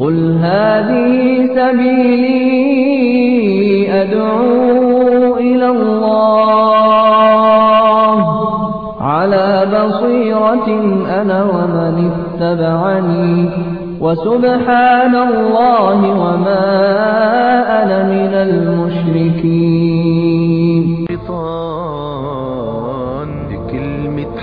قل هذه سبيلي أدعو إلى الله على بصيرة أنا ومن اتبعني وسبحان الله وما أنا من المشركين شيطان بكلمة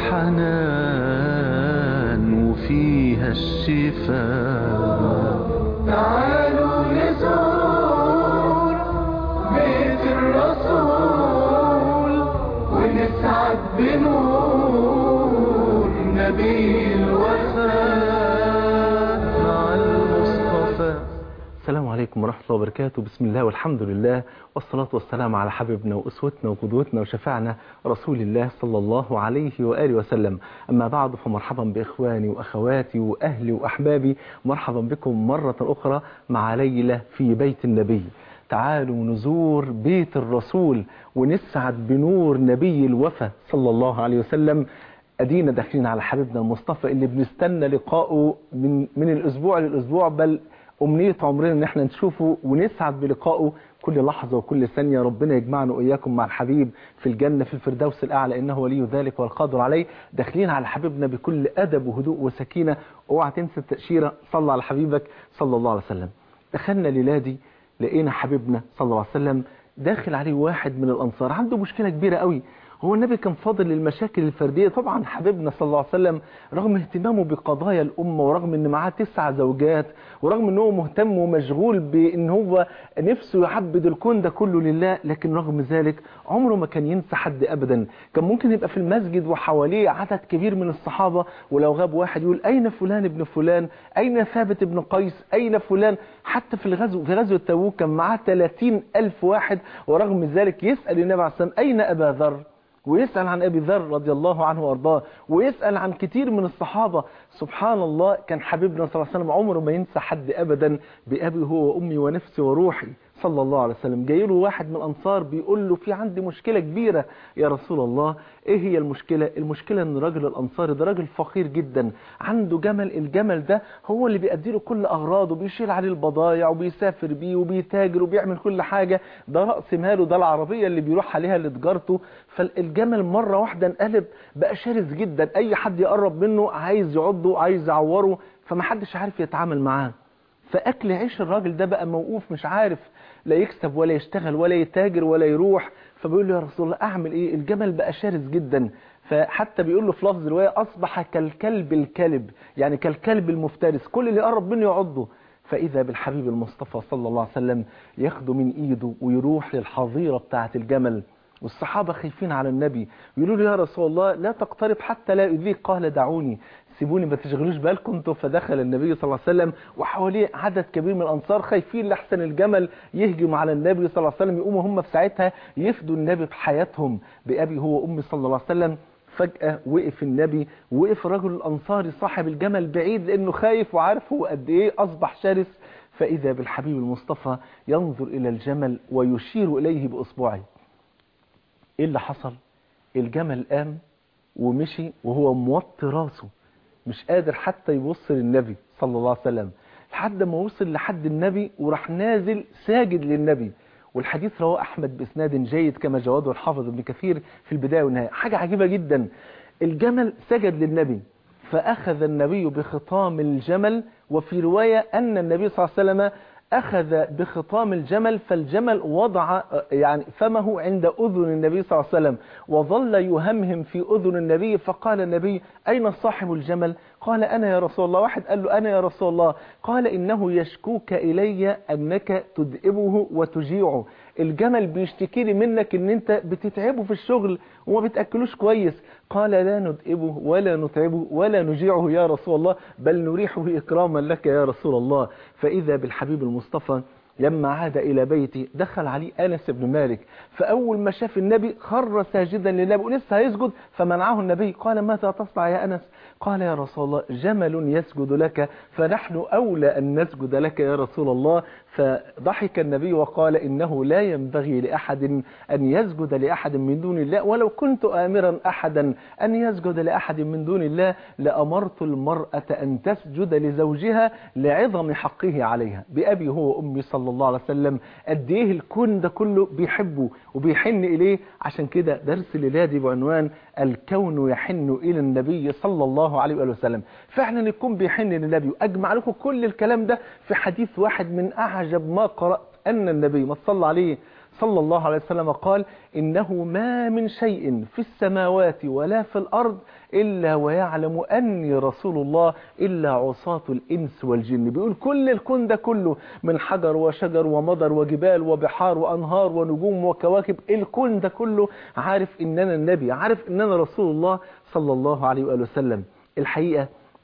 حنان وفيها الشفاء تعالوا نزور بيت الرسول ونسعد بنور نبي الوفاء مع المصطفى السلام عليكم ورحمة الله وبركاته بسم الله والحمد لله والصلاة والسلام على حبيبنا وأسوتنا وقدوتنا وشفعنا رسول الله صلى الله عليه وآله وسلم أما بعد فمرحبا بإخواني وأخواتي وأهلي وأحبابي مرحبا بكم مرة أخرى مع ليلة في بيت النبي تعالوا نزور بيت الرسول ونسعد بنور نبي الوفا صلى الله عليه وسلم ادينا داخلين على حبيبنا المصطفى اللي بنستنى لقائه من من الاسبوع للاسبوع بل امنيه عمرنا ان احنا نشوفه ونسعد بلقائه كل لحظه وكل ثانيه ربنا يجمعنا واياكم مع الحبيب في الجنه في الفردوس الاعلى انه ولي ذلك والقادر عليه داخلين على حبيبنا بكل ادب وهدوء وسكينه اوعى تنسى التاشيره صلى على حبيبك صلى الله عليه وسلم دخلنا ليلادي لقينا حبيبنا صلى الله عليه وسلم داخل عليه واحد من الانصار عنده مشكله كبيره قوي هو النبي كان فاضل للمشاكل الفردية طبعا حبيبنا صلى الله عليه وسلم رغم اهتمامه بقضايا الأمة ورغم ان معاه تسع زوجات ورغم ان هو مهتم ومشغول بان هو نفسه يعبد الكون ده كله لله لكن رغم ذلك عمره ما كان ينسى حد أبدا كان ممكن يبقى في المسجد وحواليه عدد كبير من الصحابة ولو غاب واحد يقول أين فلان ابن فلان أين ثابت ابن قيس أين فلان حتى في الغزو في غزوة تبوك كان معاه 30 ألف واحد ورغم ذلك يسأل النبي عليه الصلاة والسلام أين أبا ذر ويسأل عن أبي ذر رضي الله عنه وأرضاه ويسأل عن كتير من الصحابة سبحان الله كان حبيبنا صلى الله عليه وسلم عمره ما ينسى حد أبدا بأبي هو وأمي ونفسي وروحي صلى الله عليه وسلم جاي له واحد من الأنصار بيقول له في عندي مشكلة كبيرة يا رسول الله إيه هي المشكلة المشكلة أن راجل الأنصاري ده راجل فقير جدا عنده جمل الجمل ده هو اللي بيأدي له كل أغراضه بيشيل عليه البضايع وبيسافر بيه وبيتاجر وبيعمل كل حاجة ده رأس ماله ده العربية اللي بيروح عليها لتجارته فالجمل مرة واحدة انقلب بقى شرس جدا أي حد يقرب منه عايز يعضه عايز يعوره فمحدش عارف يتعامل معاه فأكل عيش الراجل ده بقى موقوف مش عارف لا يكسب ولا يشتغل ولا يتاجر ولا يروح فبيقول له يا رسول الله أعمل إيه الجمل بقى شرس جدا فحتى بيقول له في لفظ الرواية أصبح كالكلب الكلب يعني كالكلب المفترس كل اللي يقرب منه يعضه فإذا بالحبيب المصطفى صلى الله عليه وسلم ياخده من إيده ويروح للحظيرة بتاعة الجمل والصحابة خايفين على النبي يقولوا له يا رسول الله لا تقترب حتى لا يؤذيك قال دعوني سيبوني ما تشغلوش بالكم انتوا فدخل النبي صلى الله عليه وسلم وحواليه عدد كبير من الانصار خايفين لحسن الجمل يهجم على النبي صلى الله عليه وسلم يقوموا هم في ساعتها يفدوا النبي بحياتهم بأبي هو وأمي صلى الله عليه وسلم فجأة وقف النبي وقف الرجل الأنصاري صاحب الجمل بعيد لأنه خايف وعارف هو قد إيه أصبح شرس فإذا بالحبيب المصطفى ينظر إلى الجمل ويشير إليه بإصبعه إيه اللي حصل الجمل قام ومشي وهو موطي راسه مش قادر حتى يبص للنبي صلى الله عليه وسلم لحد ما وصل لحد النبي وراح نازل ساجد للنبي والحديث رواه أحمد بإسناد جيد كما جواده الحافظ ابن كثير في البداية والنهاية حاجة عجيبة جدا الجمل سجد للنبي فأخذ النبي بخطام الجمل وفي رواية أن النبي صلى الله عليه وسلم أخذ بخطام الجمل فالجمل وضع يعني فمه عند أذن النبي صلى الله عليه وسلم وظل يهمهم في أذن النبي فقال النبي أين صاحب الجمل قال أنا يا رسول الله واحد قال له أنا يا رسول الله قال إنه يشكوك إلي أنك تدئبه وتجيعه الجمل بيشتكي لي منك ان انت بتتعبه في الشغل وما بتأكلوش كويس قال لا ندئبه ولا نتعبه ولا نجيعه يا رسول الله بل نريحه إكراما لك يا رسول الله فإذا بالحبيب المصطفى لما عاد إلى بيته دخل عليه أنس بن مالك فأول ما شاف النبي خر ساجدا للنبي ولسه هيسجد فمنعه النبي قال ماذا تصنع يا أنس قال يا رسول الله جمل يسجد لك فنحن أولى أن نسجد لك يا رسول الله فضحك النبي وقال إنه لا ينبغي لأحد أن يسجد لأحد من دون الله ولو كنت آمرا أحدا أن يسجد لأحد من دون الله لأمرت المرأة أن تسجد لزوجها لعظم حقه عليها بأبي هو وأمي صلى الله عليه وسلم قد إيه الكون ده كله بيحبه وبيحن إليه عشان كده درس الليلة بعنوان الكون يحن إلى النبي صلى الله عليه وآله وسلم فعلا الكون بيحن للنبي وأجمع لكم كل الكلام ده في حديث واحد من أعجب ما قرأت أن النبي ما صلى عليه صلى الله عليه وسلم قال إنه ما من شيء في السماوات ولا في الأرض إلا ويعلم أني رسول الله إلا عصاة الإنس والجن بيقول كل الكون ده كله من حجر وشجر ومضر وجبال وبحار وأنهار ونجوم وكواكب الكون ده كله عارف إننا النبي عارف إننا رسول الله صلى الله عليه وآله وسلم الحقيقة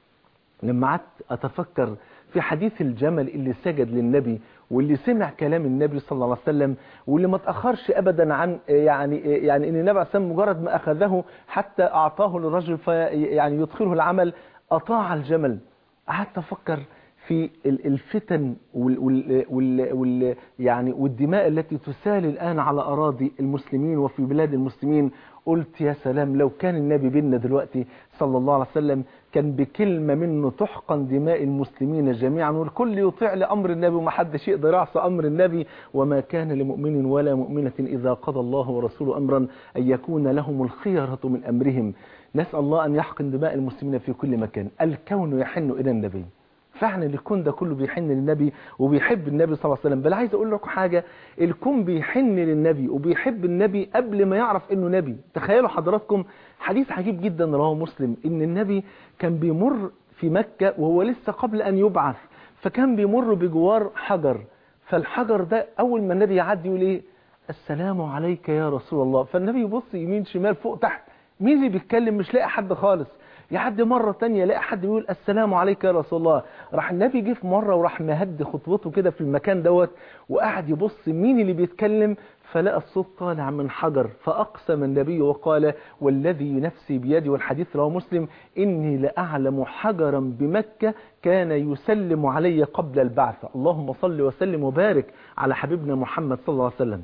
لما قعدت أتفكر في حديث الجمل اللي سجد للنبي واللي سمع كلام النبي صلى الله عليه وسلم واللي ما تأخرش أبدا عن يعني يعني ان النبي عليه الصلاة والسلام مجرد ما أخذه حتى أعطاه للرجل في يعني يدخله العمل أطاع الجمل قعدت أفكر في الفتن وال وال وال وال يعني والدماء التي تسال الآن على أراضي المسلمين وفي بلاد المسلمين قلت يا سلام لو كان النبي بينا دلوقتي صلى الله عليه وسلم كان بكلمة منه تحقن دماء المسلمين جميعا والكل يطيع لأمر النبي ومحدش يقدر يعصى أمر النبي وما كان لمؤمن ولا مؤمنة إذا قضى الله ورسوله أمرا أن يكون لهم الخيرة من أمرهم نسأل الله أن يحقن دماء المسلمين في كل مكان الكون يحن إلى النبي فعلا الكون ده كله بيحن للنبي وبيحب النبي صلى الله عليه وسلم بل عايز اقول لكم حاجة الكون بيحن للنبي وبيحب النبي قبل ما يعرف انه نبي تخيلوا حضراتكم حديث عجيب جدا رواه مسلم ان النبي كان بيمر في مكة وهو لسه قبل ان يبعث فكان بيمر بجوار حجر فالحجر ده اول ما النبي يعدي يقول ايه السلام عليك يا رسول الله فالنبي يبص يمين شمال فوق تحت مين اللي بيتكلم مش لاقي حد خالص يعدي مرة تانية يلاقي حد بيقول السلام عليك يا رسول الله راح النبي جه في مرة وراح مهد خطوته كده في المكان دوت وقعد يبص مين اللي بيتكلم فلقى الصوت طالع من حجر فأقسم النبي وقال والذي نفسي بيدي والحديث رواه مسلم إني لأعلم حجرا بمكة كان يسلم علي قبل البعثة اللهم صل وسلم وبارك على حبيبنا محمد صلى الله عليه وسلم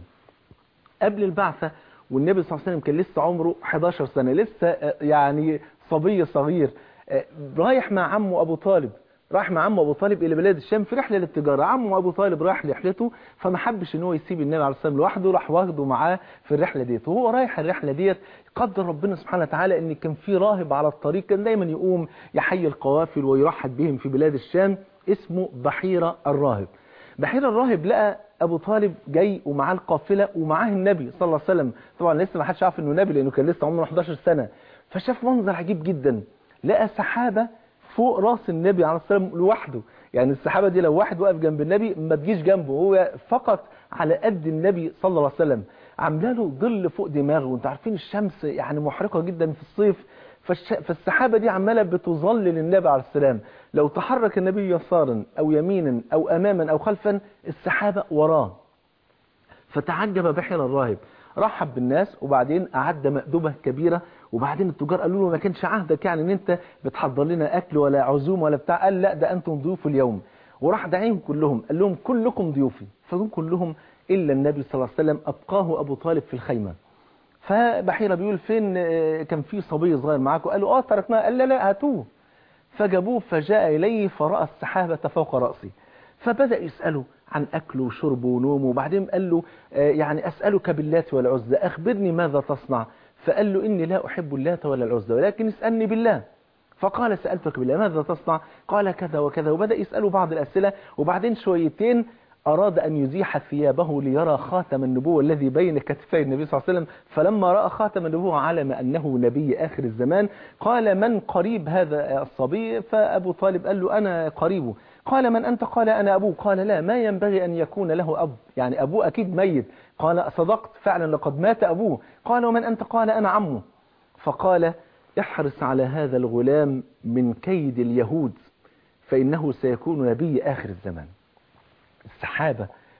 قبل البعثة والنبي صلى الله عليه وسلم كان لسه عمره 11 سنة لسه يعني صبي صغير رايح مع عمه أبو طالب راح مع عمه أبو طالب إلى بلاد الشام في رحلة للتجارة عمه أبو طالب راح رحلته فما حبش ان هو يسيب النبي عليه الصلاة والسلام لوحده راح واخده معاه في الرحلة ديت وهو رايح الرحلة ديت قدر ربنا سبحانه وتعالى ان كان في راهب على الطريق كان دايما يقوم يحيي القوافل ويرحب بهم في بلاد الشام اسمه بحيرة الراهب بحيرة الراهب لقى ابو طالب جاي ومعاه القافلة ومعاه النبي صلى الله عليه وسلم طبعا لسه ما حدش عارف انه نبي لانه كان لسه عمره 11 سنة فشاف منظر عجيب جدا لقى سحابة فوق راس النبي عليه الصلاة والسلام لوحده يعني السحابة دي لو واحد واقف جنب النبي ما تجيش جنبه هو فقط على قد النبي صلى الله عليه وسلم عامله له ظل فوق دماغه وانتوا عارفين الشمس يعني محرقة جدا في الصيف فالش... فالسحابة دي عمالة بتظلل النبي عليه السلام لو تحرك النبي يسارا أو يمينا أو أماما أو خلفا السحابة وراه فتعجب بحر الراهب رحب بالناس وبعدين أعد مأدبة كبيرة وبعدين التجار قالوا له ما كانش عهدك يعني ان انت بتحضر لنا اكل ولا عزوم ولا بتاع قال لا ده انتم ضيوف اليوم وراح دعيهم كلهم قال لهم كلكم ضيوفي فجم كلهم الا النبي صلى الله عليه وسلم ابقاه ابو طالب في الخيمه فبحيره بيقول فين كان في صبي صغير معاكم قالوا اه تركناه قال لا لا هاتوه فجابوه فجاء اليه فراى السحابه فوق راسه فبدا يساله عن أكله وشربه ونومه وبعدين قال له يعني أسألك باللات والعزى أخبرني ماذا تصنع فقال له إني لا أحب اللات ولا العزى ولكن اسألني بالله فقال سألتك بالله ماذا تصنع قال كذا وكذا وبدأ يسأله بعض الأسئلة وبعدين شويتين أراد أن يزيح ثيابه ليرى خاتم النبوة الذي بين كتفي النبي صلى الله عليه وسلم فلما رأى خاتم النبوة علم أنه نبي آخر الزمان قال من قريب هذا الصبي فأبو طالب قال له أنا قريبه قال من أنت قال أنا أبوه قال لا ما ينبغي أن يكون له أب يعني أبوه أكيد ميت قال صدقت فعلا لقد مات أبوه قال ومن أنت قال أنا عمه فقال احرص على هذا الغلام من كيد اليهود فإنه سيكون نبي آخر الزمان السحابة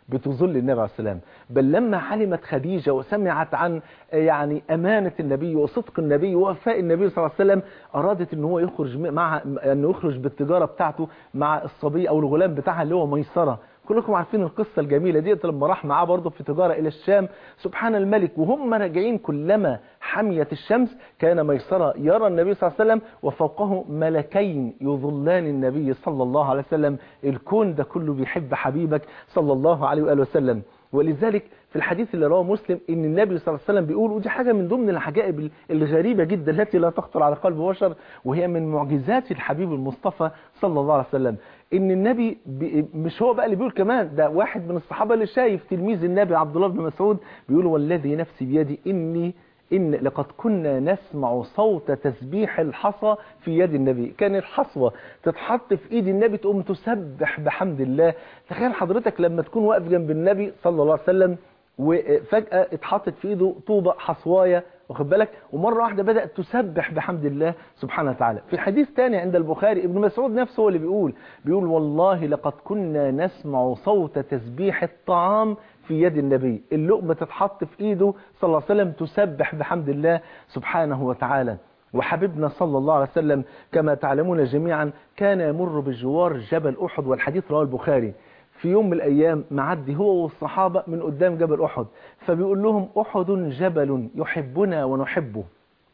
بتظل النبي عليه السلام بل لما علمت خديجة وسمعت عن يعني أمانة النبي وصدق النبي ووفاء النبي صلى الله عليه وسلم أرادت أن هو يخرج مع أنه يخرج بالتجارة بتاعته مع الصبي أو الغلام بتاعها اللي هو ميسرة كلكم عارفين القصة الجميلة دي لما راح معاه برضه في تجارة إلى الشام سبحان الملك وهم راجعين كلما حميت الشمس كان ميسرة يرى النبي صلى الله عليه وسلم وفوقه ملكين يظلان النبي صلى الله عليه وسلم الكون ده كله بيحب حبيبك صلى الله عليه وآله وسلم ولذلك في الحديث اللي رواه مسلم ان النبي صلى الله عليه وسلم بيقول ودي حاجة من ضمن العجائب الغريبة جدا التي لا تخطر على قلب بشر وهي من معجزات الحبيب المصطفى صلى الله عليه وسلم ان النبي بي مش هو بقى اللي بيقول كمان ده واحد من الصحابة اللي شايف تلميذ النبي عبد الله بن مسعود بيقول والذي نفسي بيدي اني إن لقد كنا نسمع صوت تسبيح الحصى في يد النبي كان الحصوة تتحط في إيد النبي تقوم تسبح بحمد الله تخيل حضرتك لما تكون واقف جنب النبي صلى الله عليه وسلم وفجأة اتحطت في إيده طوبة حصواية واخد بالك ومرة واحدة بدأت تسبح بحمد الله سبحانه وتعالى في حديث تاني عند البخاري ابن مسعود نفسه هو اللي بيقول بيقول والله لقد كنا نسمع صوت تسبيح الطعام في يد النبي اللقمة تتحط في ايده صلى الله عليه وسلم تسبح بحمد الله سبحانه وتعالى وحبيبنا صلى الله عليه وسلم كما تعلمون جميعا كان يمر بجوار جبل أحد والحديث رواه البخاري في يوم من الأيام معدي هو والصحابة من قدام جبل أحد فبيقول لهم أحد جبل يحبنا ونحبه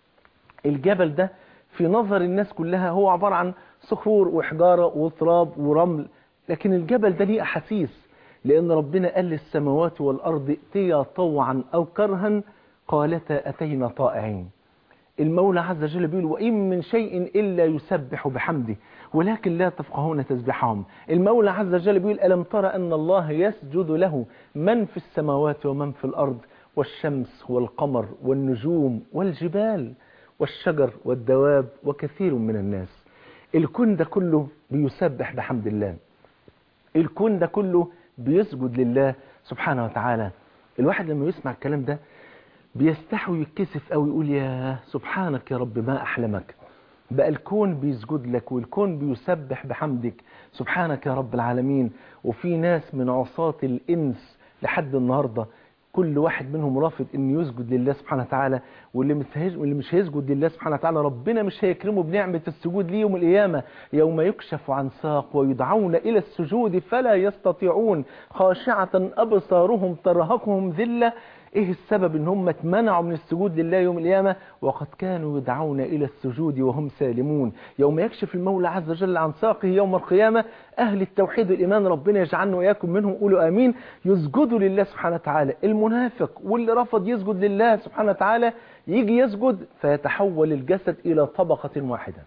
الجبل ده في نظر الناس كلها هو عبارة عن صخور وحجارة وتراب ورمل لكن الجبل ده ليه أحاسيس لأن ربنا قال للسماوات والأرض ائتيا طوعا أو كرها قالتا أتينا طائعين المولى عز وجل بيقول وإن من شيء إلا يسبح بحمده ولكن لا تفقهون تسبحهم المولى عز وجل بيقول ألم ترى أن الله يسجد له من في السماوات ومن في الأرض والشمس والقمر والنجوم والجبال والشجر والدواب وكثير من الناس الكون ده كله بيسبح بحمد الله الكون ده كله بيسجد لله سبحانه وتعالى الواحد لما يسمع الكلام ده بيستحوي يتكسف أو يقول يا سبحانك يا رب ما أحلمك بقى الكون بيسجد لك والكون بيسبح بحمدك سبحانك يا رب العالمين وفي ناس من عصاة الإنس لحد النهاردة كل واحد منهم رافض انه يسجد لله سبحانه وتعالى واللي مش واللي مش هيسجد لله سبحانه وتعالى ربنا مش هيكرمه بنعمة السجود ليه يوم القيامة يوم يكشف عن ساق ويدعون إلى السجود فلا يستطيعون خاشعة أبصارهم ترهقهم ذلة ايه السبب ان هم اتمنعوا من السجود لله يوم القيامة وقد كانوا يدعون الى السجود وهم سالمون يوم يكشف المولى عز وجل عن ساقه يوم القيامة اهل التوحيد والايمان ربنا يجعلنا واياكم منهم قولوا امين يسجدوا لله سبحانه وتعالى المنافق واللي رفض يسجد لله سبحانه وتعالى يجي يسجد فيتحول الجسد الى طبقة واحدة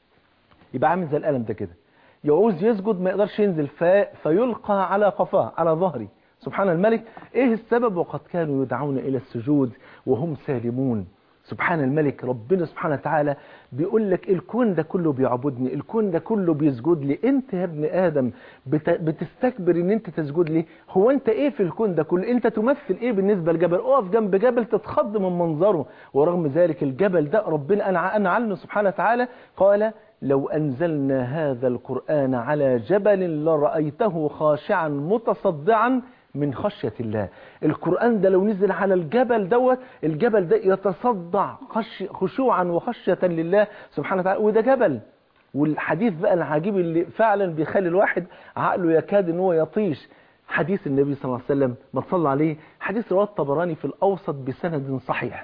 يبقى عامل زي القلم ده كده يعوز يسجد ما يقدرش ينزل في فيلقى على قفاه على ظهري سبحان الملك ايه السبب وقد كانوا يدعون الى السجود وهم سالمون سبحان الملك ربنا سبحانه وتعالى بيقول لك الكون ده كله بيعبدني الكون ده كله بيسجد لي انت يا ابن ادم بتستكبر ان انت تسجد لي هو انت ايه في الكون ده كله انت تمثل ايه بالنسبه لجبل اقف جنب جبل تتخض من منظره ورغم ذلك الجبل ده ربنا انا عنه سبحانه وتعالى قال لو أنزلنا هذا القرآن على جبل لرأيته خاشعا متصدعا من خشية الله القرآن ده لو نزل على الجبل دوت الجبل ده يتصدع خش خشوعا وخشية لله سبحانه وتعالى وده جبل والحديث بقى العجيب اللي فعلا بيخلي الواحد عقله يكاد ان هو يطيش حديث النبي صلى الله عليه وسلم ما تصلى عليه حديث رواه الطبراني في الأوسط بسند صحيح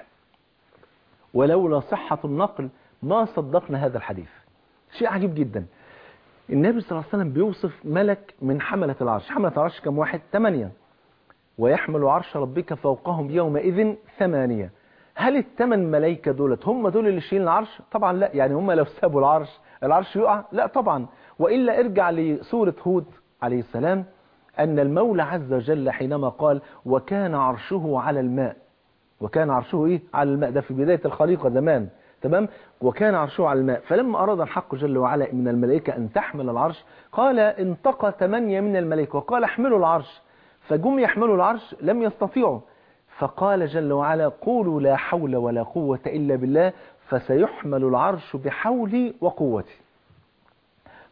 ولولا صحة النقل ما صدقنا هذا الحديث شيء عجيب جدا النبي صلى الله عليه وسلم بيوصف ملك من حملة العرش حملة العرش كم واحد ثمانية ويحمل عرش ربك فوقهم يومئذ ثمانية هل الثمان ملايكة دولت هم دول اللي شايلين العرش طبعا لا يعني هم لو سابوا العرش العرش يقع لا طبعا وإلا ارجع لسورة هود عليه السلام أن المولى عز وجل حينما قال وكان عرشه على الماء وكان عرشه إيه على الماء ده في بداية الخليقة زمان تمام وكان عرشه على الماء فلما أراد الحق جل وعلا من الملائكة أن تحمل العرش قال انتقى ثمانية من الملائكة وقال احملوا العرش فجم يحملوا العرش لم يستطيعوا فقال جل وعلا قولوا لا حول ولا قوة إلا بالله فسيحمل العرش بحولي وقوتي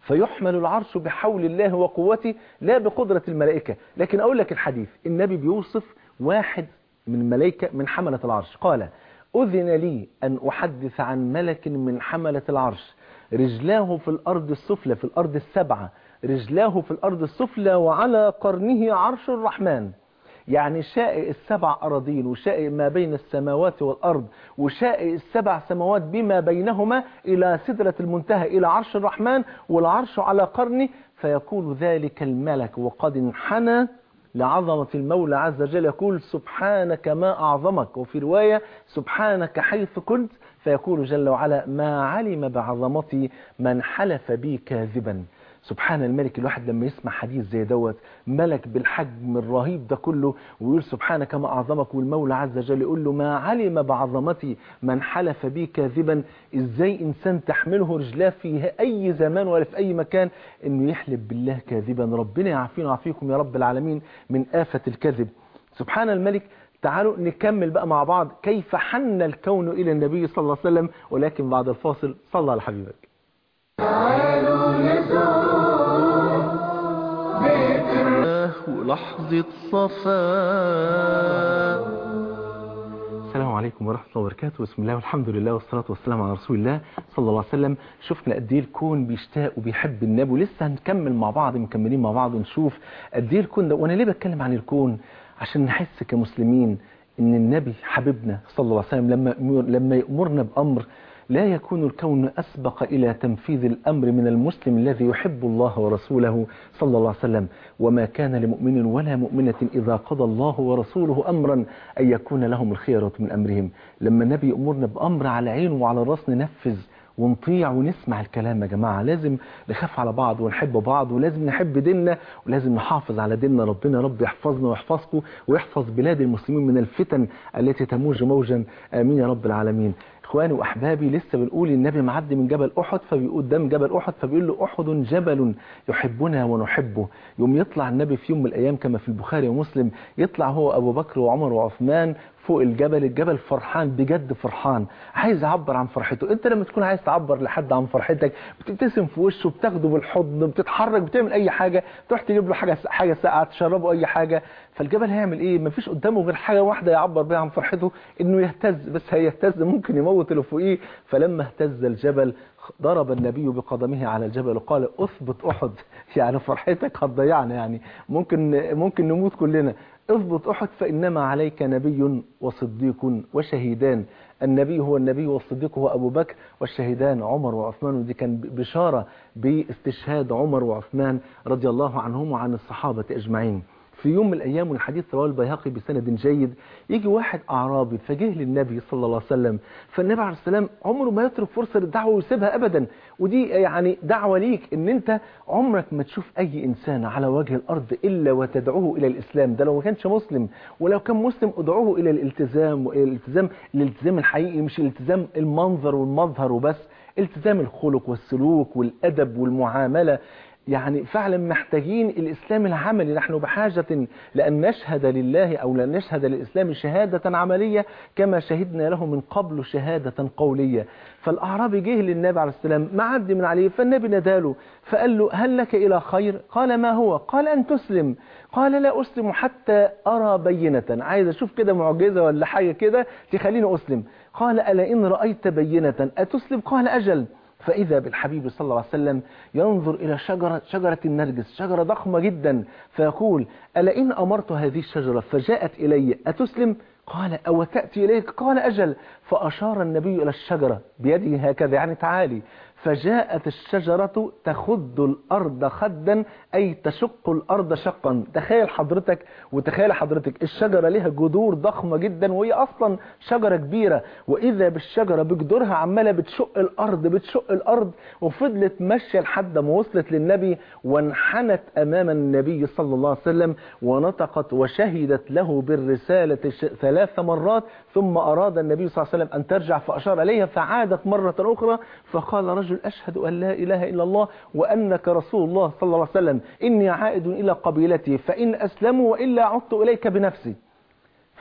فيحمل العرش بحول الله وقوته لا بقدرة الملائكة لكن أقول لك الحديث النبي بيوصف واحد من الملائكة من حملة العرش قال أذن لي أن أحدث عن ملك من حملة العرش رجلاه في الأرض السفلى في الأرض السبعة رجلاه في الأرض السفلى وعلى قرنه عرش الرحمن يعني شائع السبع أراضين وشائع ما بين السماوات والأرض وشائع السبع سماوات بما بينهما إلى سدرة المنتهى إلى عرش الرحمن والعرش على قرنه فيقول ذلك الملك وقد انحنى لعظمة المولى عز وجل يقول سبحانك ما أعظمك وفي رواية سبحانك حيث كنت فيقول جل وعلا ما علم بعظمتي من حلف بي كاذبا سبحان الملك الواحد لما يسمع حديث زي دوت ملك بالحجم الرهيب ده كله ويقول سبحانك ما أعظمك والمولى عز وجل يقول له ما علم بعظمتي من حلف بي كاذبا ازاي إنسان تحمله رجلاه في أي زمان ولا في أي مكان إنه يحلف بالله كاذبا ربنا يعافينا ويعافيكم يا رب العالمين من آفة الكذب سبحان الملك تعالوا نكمل بقى مع بعض كيف حن الكون إلى النبي صلى الله عليه وسلم ولكن بعد الفاصل صلى على حبيبك تعالوا نزور بيت ولحظة صفاء السلام عليكم ورحمة الله وبركاته بسم الله والحمد لله والصلاة والسلام على رسول الله صلى الله عليه وسلم شفنا قد ايه الكون بيشتاق وبيحب النبي ولسه هنكمل مع بعض مكملين مع بعض ونشوف قد ايه الكون ده وانا ليه بتكلم عن الكون عشان نحس كمسلمين ان النبي حبيبنا صلى الله عليه وسلم لما لما يأمرنا بأمر لا يكون الكون أسبق إلى تنفيذ الأمر من المسلم الذي يحب الله ورسوله صلى الله عليه وسلم وما كان لمؤمن ولا مؤمنة إذا قضى الله ورسوله أمرا أن يكون لهم الخيرة من أمرهم لما النبي يأمرنا بأمر على عين وعلى الراس ننفذ ونطيع ونسمع الكلام يا جماعة لازم نخاف على بعض ونحب بعض ولازم نحب ديننا ولازم نحافظ على ديننا ربنا رب يحفظنا ويحفظكم ويحفظ بلاد المسلمين من الفتن التي تموج موجا آمين يا رب العالمين اخواني واحبابي لسه بنقول النبي معدي من جبل احد فبيقول قدام جبل احد فبيقول له احد جبل يحبنا ونحبه يوم يطلع النبي في يوم من الايام كما في البخاري ومسلم يطلع هو ابو بكر وعمر وعثمان فوق الجبل الجبل فرحان بجد فرحان عايز يعبر عن فرحته انت لما تكون عايز تعبر لحد عن فرحتك بتبتسم في وشه بتاخده بالحضن بتتحرك بتعمل اي حاجه تروح تجيب له حاجه حاجه ساقعه تشربه اي حاجه فالجبل هيعمل ايه مفيش قدامه غير حاجه واحده يعبر بيها عن فرحته انه يهتز بس هيهتز ممكن يموت اللي فوقيه فلما اهتز الجبل ضرب النبي بقدمه على الجبل وقال اثبت احد يعني فرحتك هتضيعنا يعني ممكن ممكن نموت كلنا اثبت احد فانما عليك نبي وصديق وشهيدان النبي هو النبي والصديق هو ابو بكر والشهيدان عمر وعثمان ودي كان بشاره باستشهاد عمر وعثمان رضي الله عنهم وعن الصحابه اجمعين في يوم من الأيام والحديث رواه البيهقي بسند جيد يجي واحد أعرابي فجه للنبي صلى الله عليه وسلم فالنبي عليه السلام عمره ما يترك فرصة للدعوة ويسيبها أبدا ودي يعني دعوة ليك ان انت عمرك ما تشوف أي إنسان على وجه الأرض إلا وتدعوه إلى الإسلام ده لو ما كانش مسلم ولو كان مسلم ادعوه إلى الالتزام والالتزام الالتزام الحقيقي مش الالتزام المنظر والمظهر وبس التزام الخلق والسلوك والأدب والمعاملة يعني فعلا محتاجين الإسلام العملي نحن بحاجة لأن نشهد لله أو لأن نشهد للإسلام شهادة عملية كما شهدنا له من قبل شهادة قولية فالأعرابي جه للنبي عليه السلام معدي من عليه فالنبي ناداله فقال له هل لك إلى خير قال ما هو قال أن تسلم قال لا أسلم حتى أرى بينة عايز أشوف كده معجزة ولا حاجة كده تخليني أسلم قال ألا إن رأيت بينة أتسلم قال أجل فإذا بالحبيب صلى الله عليه وسلم ينظر إلى شجرة, شجرة النرجس شجرة ضخمة جدا فيقول ألا إن أمرت هذه الشجرة فجاءت إلي أتسلم قال أو تأتي إليك قال أجل فأشار النبي إلى الشجرة بيده هكذا يعني تعالي فجاءت الشجرة تخد الأرض خدا أي تشق الأرض شقا تخيل حضرتك وتخيل حضرتك الشجرة لها جذور ضخمة جدا وهي أصلا شجرة كبيرة وإذا بالشجرة بجذورها عمالة بتشق الأرض بتشق الأرض وفضلت ماشية لحد ما وصلت للنبي وانحنت أمام النبي صلى الله عليه وسلم ونطقت وشهدت له بالرسالة ثلاث مرات ثم أراد النبي صلى الله عليه وسلم أن ترجع فأشار إليها فعادت مرة أخرى فقال رجل أشهد أن لا إله إلا الله وأنك رسول الله صلى الله عليه وسلم إني عائد إلى قبيلتي فإن أسلموا وإلا عدت إليك بنفسي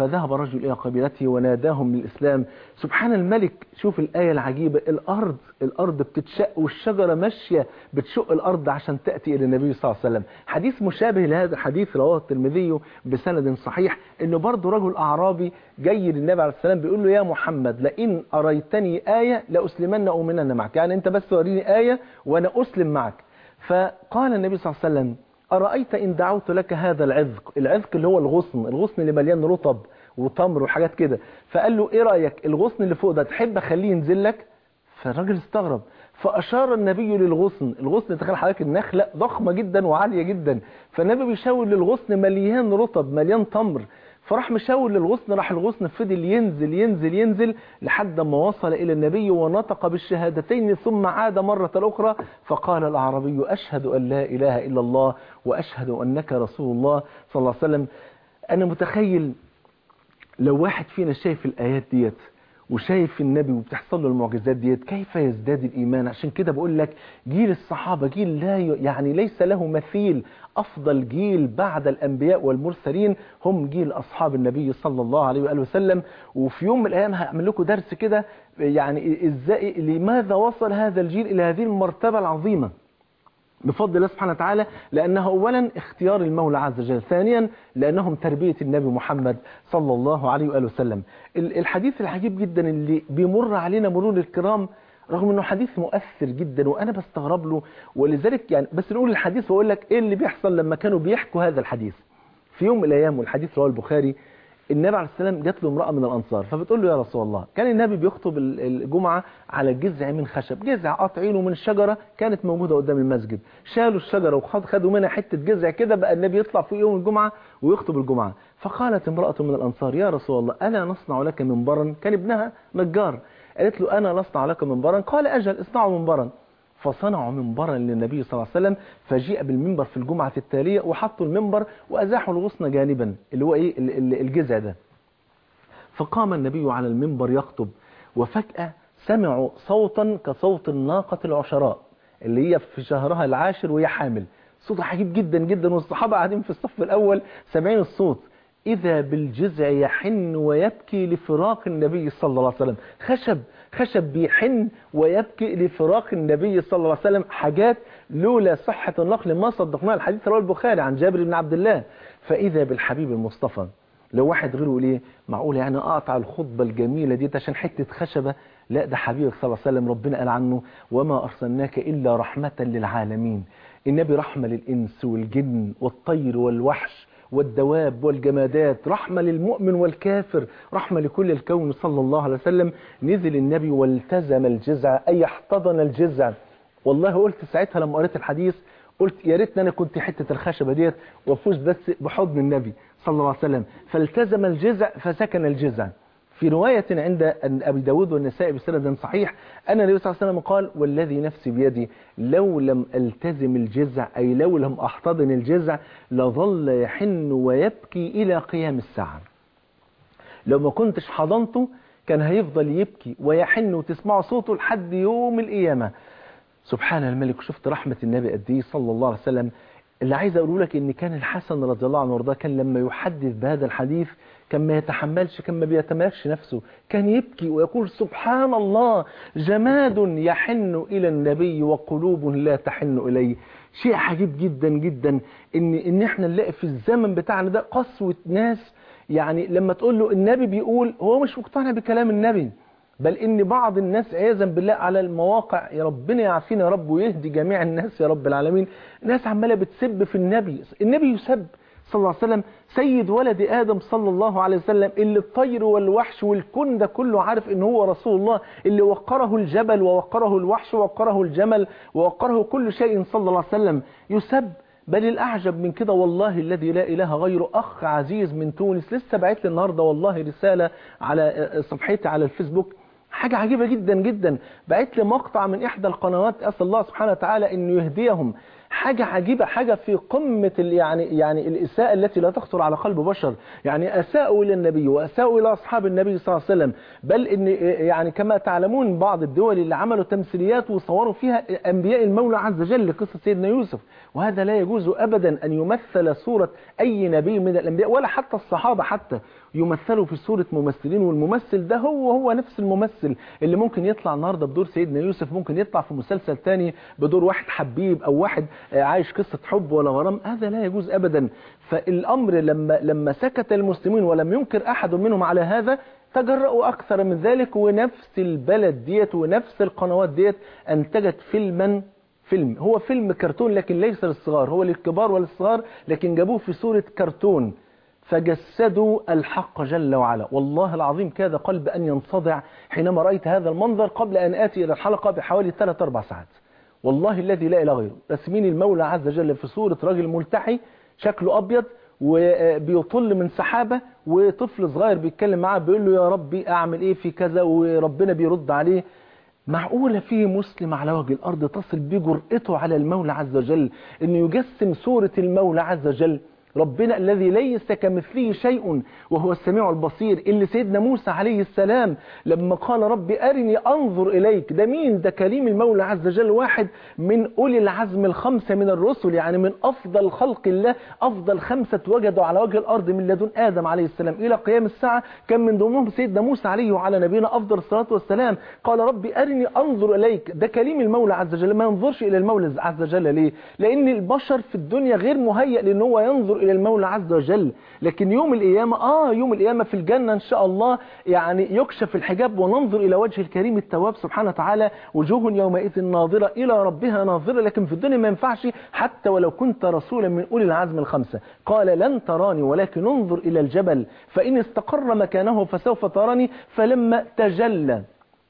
فذهب رجل إلى قبيلته وناداهم للإسلام سبحان الملك شوف الآية العجيبة الأرض الأرض بتتشق والشجرة ماشية بتشق الأرض عشان تأتي إلى النبي صلى الله عليه وسلم حديث مشابه لهذا الحديث رواه الترمذي بسند صحيح إنه برضه رجل أعرابي جاي للنبي عليه السلام بيقول له يا محمد لئن أريتني آية لأسلمن أؤمنن معك يعني أنت بس وريني آية وأنا أسلم معك فقال النبي صلى الله عليه وسلم أرأيت إن دعوت لك هذا العذق العذق اللي هو الغصن الغصن اللي مليان رطب وتمر وحاجات كده فقال له إيه رأيك الغصن اللي فوق ده تحب أخليه ينزل لك فالراجل استغرب فأشار النبي للغصن الغصن تخيل حضرتك النخلة ضخمة جدا وعالية جدا فالنبي بيشاور للغصن مليان رطب مليان تمر فراح مشاور للغصن راح الغصن فضل ينزل ينزل ينزل لحد ما وصل إلى النبي ونطق بالشهادتين ثم عاد مرة أخرى فقال الأعرابي أشهد أن لا إله إلا الله وأشهد أنك رسول الله صلى الله عليه وسلم أنا متخيل لو واحد فينا شايف الآيات ديت وشايف النبي وبتحصل له المعجزات ديت كيف يزداد الإيمان عشان كده بقول لك جيل الصحابة جيل لا ي... يعني ليس له مثيل أفضل جيل بعد الأنبياء والمرسلين هم جيل أصحاب النبي صلى الله عليه وآله وسلم وفي يوم من الأيام هعمل لكم درس كده يعني إزاي لماذا وصل هذا الجيل إلى هذه المرتبة العظيمة بفضل الله سبحانه وتعالى لأنه أولا اختيار المولى عز وجل ثانيا لأنهم تربية النبي محمد صلى الله عليه وآله وسلم الحديث العجيب جدا اللي بيمر علينا مرور الكرام رغم انه حديث مؤثر جدا وانا بستغرب له ولذلك يعني بس نقول الحديث واقول لك ايه اللي بيحصل لما كانوا بيحكوا هذا الحديث في يوم من الايام والحديث رواه البخاري النبي عليه السلام جات له امراه من الانصار فبتقول له يا رسول الله كان النبي بيخطب الجمعه على جذع من خشب جذع قاطعينه من شجره كانت موجوده قدام المسجد شالوا الشجره وخدوا منها حته جذع كده بقى النبي يطلع في يوم الجمعه ويخطب الجمعه فقالت امراه من الانصار يا رسول الله الا نصنع لك منبرا كان ابنها نجار قالت له انا نصنع لك منبرا قال اجل اصنعوا منبرا فصنعوا منبرا للنبي صلى الله عليه وسلم فجيء بالمنبر في الجمعة التالية وحطوا المنبر وأزاحوا الغصن جانبا اللي هو إيه الجزع ده فقام النبي على المنبر يخطب وفجأة سمعوا صوتا كصوت الناقة العشراء اللي هي في شهرها العاشر وهي حامل صوت عجيب جدا جدا والصحابة قاعدين في الصف الأول سامعين الصوت إذا بالجزع يحن ويبكي لفراق النبي صلى الله عليه وسلم خشب خشب بيحن ويبكي لفراق النبي صلى الله عليه وسلم حاجات لولا صحة النقل ما صدقناها الحديث رواه البخاري عن جابر بن عبد الله فإذا بالحبيب المصطفى لو واحد غيره يقول ايه معقول يعني اقطع الخطبة الجميلة دي عشان حتة خشبة لا ده حبيبك صلى الله عليه وسلم ربنا قال عنه وما أرسلناك إلا رحمة للعالمين النبي رحمة للإنس والجن والطير والوحش والدواب والجمادات رحمة للمؤمن والكافر رحمة لكل الكون صلى الله عليه وسلم نزل النبي والتزم الجزع أي احتضن الجزع والله قلت ساعتها لما قريت الحديث قلت يا ريتني انا كنت حته الخشبه ديت وافوز بس بحضن النبي صلى الله عليه وسلم فالتزم الجزع فسكن الجزع في رواية عند أبي داود والنسائي بسند صحيح أن النبي صلى الله عليه وسلم قال والذي نفسي بيدي لو لم ألتزم الجزع أي لو لم أحتضن الجزع لظل يحن ويبكي إلى قيام الساعة لو ما كنتش حضنته كان هيفضل يبكي ويحن وتسمعوا صوته لحد يوم القيامة سبحان الملك شفت رحمة النبي قد ايه صلى الله عليه وسلم اللي عايز اقوله لك ان كان الحسن رضي الله عنه وارضاه كان لما يحدث بهذا الحديث كان ما يتحملش كان ما بيتمالكش نفسه كان يبكي ويقول سبحان الله جماد يحن الى النبي وقلوب لا تحن اليه شيء عجيب جدا جدا ان ان احنا نلاقي في الزمن بتاعنا ده قسوة ناس يعني لما تقول له النبي بيقول هو مش مقتنع بكلام النبي بل ان بعض الناس عياذا بالله على المواقع يا ربنا يعافينا يا رب ويهدي جميع الناس يا رب العالمين ناس عماله بتسب في النبي النبي يسب صلى الله عليه وسلم سيد ولد ادم صلى الله عليه وسلم اللي الطير والوحش والكون ده كله عارف ان هو رسول الله اللي وقره الجبل ووقره الوحش ووقره الجمل ووقره كل شيء صلى الله عليه وسلم يسب بل الأعجب من كده والله الذي لا إله غيره أخ عزيز من تونس لسه بعت لي النهاردة والله رسالة على صفحتي على الفيسبوك حاجة عجيبة جدا جدا بعت لي مقطع من إحدى القنوات أسأل الله سبحانه وتعالى أنه يهديهم حاجة عجيبة حاجة في قمة ال- يعني يعني الإساءة التي لا تخطر على قلب بشر يعني أساءوا إلى النبي وأساءوا إلى أصحاب النبي صلى الله عليه وسلم بل إن يعني كما تعلمون بعض الدول اللي عملوا تمثيليات وصوروا فيها أنبياء المولى عز وجل لقصة سيدنا يوسف وهذا لا يجوز أبدا أن يمثل صورة أي نبي من الأنبياء ولا حتى الصحابة حتى يمثلوا في صورة ممثلين والممثل ده هو هو نفس الممثل اللي ممكن يطلع النهارده بدور سيدنا يوسف ممكن يطلع في مسلسل تاني بدور واحد حبيب او واحد آه، عايش قصة حب ولا غرام هذا لا يجوز ابدا فالامر لما لما سكت المسلمين ولم ينكر احد منهم على هذا تجرأوا اكثر من ذلك ونفس البلد ديت ونفس القنوات ديت انتجت فيلما فيلم هو فيلم كرتون لكن ليس للصغار هو للكبار وللصغار لكن جابوه في صورة كرتون فجسدوا الحق جل وعلا والله العظيم كاد قلب أن ينصدع حينما رأيت هذا المنظر قبل أن آتي إلى الحلقة بحوالي 3-4 ساعات والله الذي لا إله غيره رسمين المولى عز وجل في صورة راجل ملتحي شكله أبيض وبيطل من سحابة وطفل صغير بيتكلم معاه بيقول له يا ربي أعمل إيه في كذا وربنا بيرد عليه معقولة في مسلم على وجه الأرض تصل بجرأته على المولى عز وجل أنه يجسم صورة المولى عز وجل ربنا الذي ليس كمثله شيء وهو السميع البصير اللي سيدنا موسى عليه السلام لما قال رب أرني أنظر إليك ده مين ده كريم المولى عز وجل واحد من أولي العزم الخمسة من الرسل يعني من أفضل خلق الله أفضل خمسة وجدوا على وجه الأرض من لدن آدم عليه السلام إلى قيام الساعة كان من ضمنهم سيدنا موسى عليه وعلى نبينا أفضل الصلاة والسلام قال رب أرني أنظر إليك ده كريم المولى عز وجل ما ينظرش إلى المولى عز وجل ليه لأن البشر في الدنيا غير مهيأ لأن هو ينظر إلى المولى عز وجل لكن يوم القيامة آه يوم القيامة في الجنة إن شاء الله يعني يكشف الحجاب وننظر إلى وجه الكريم التواب سبحانه وتعالى وجوه يومئذ ناظرة إلى ربها ناظرة لكن في الدنيا ما ينفعش حتى ولو كنت رسولا من أولي العزم الخمسة قال لن تراني ولكن انظر إلى الجبل فإن استقر مكانه فسوف تراني فلما تجلى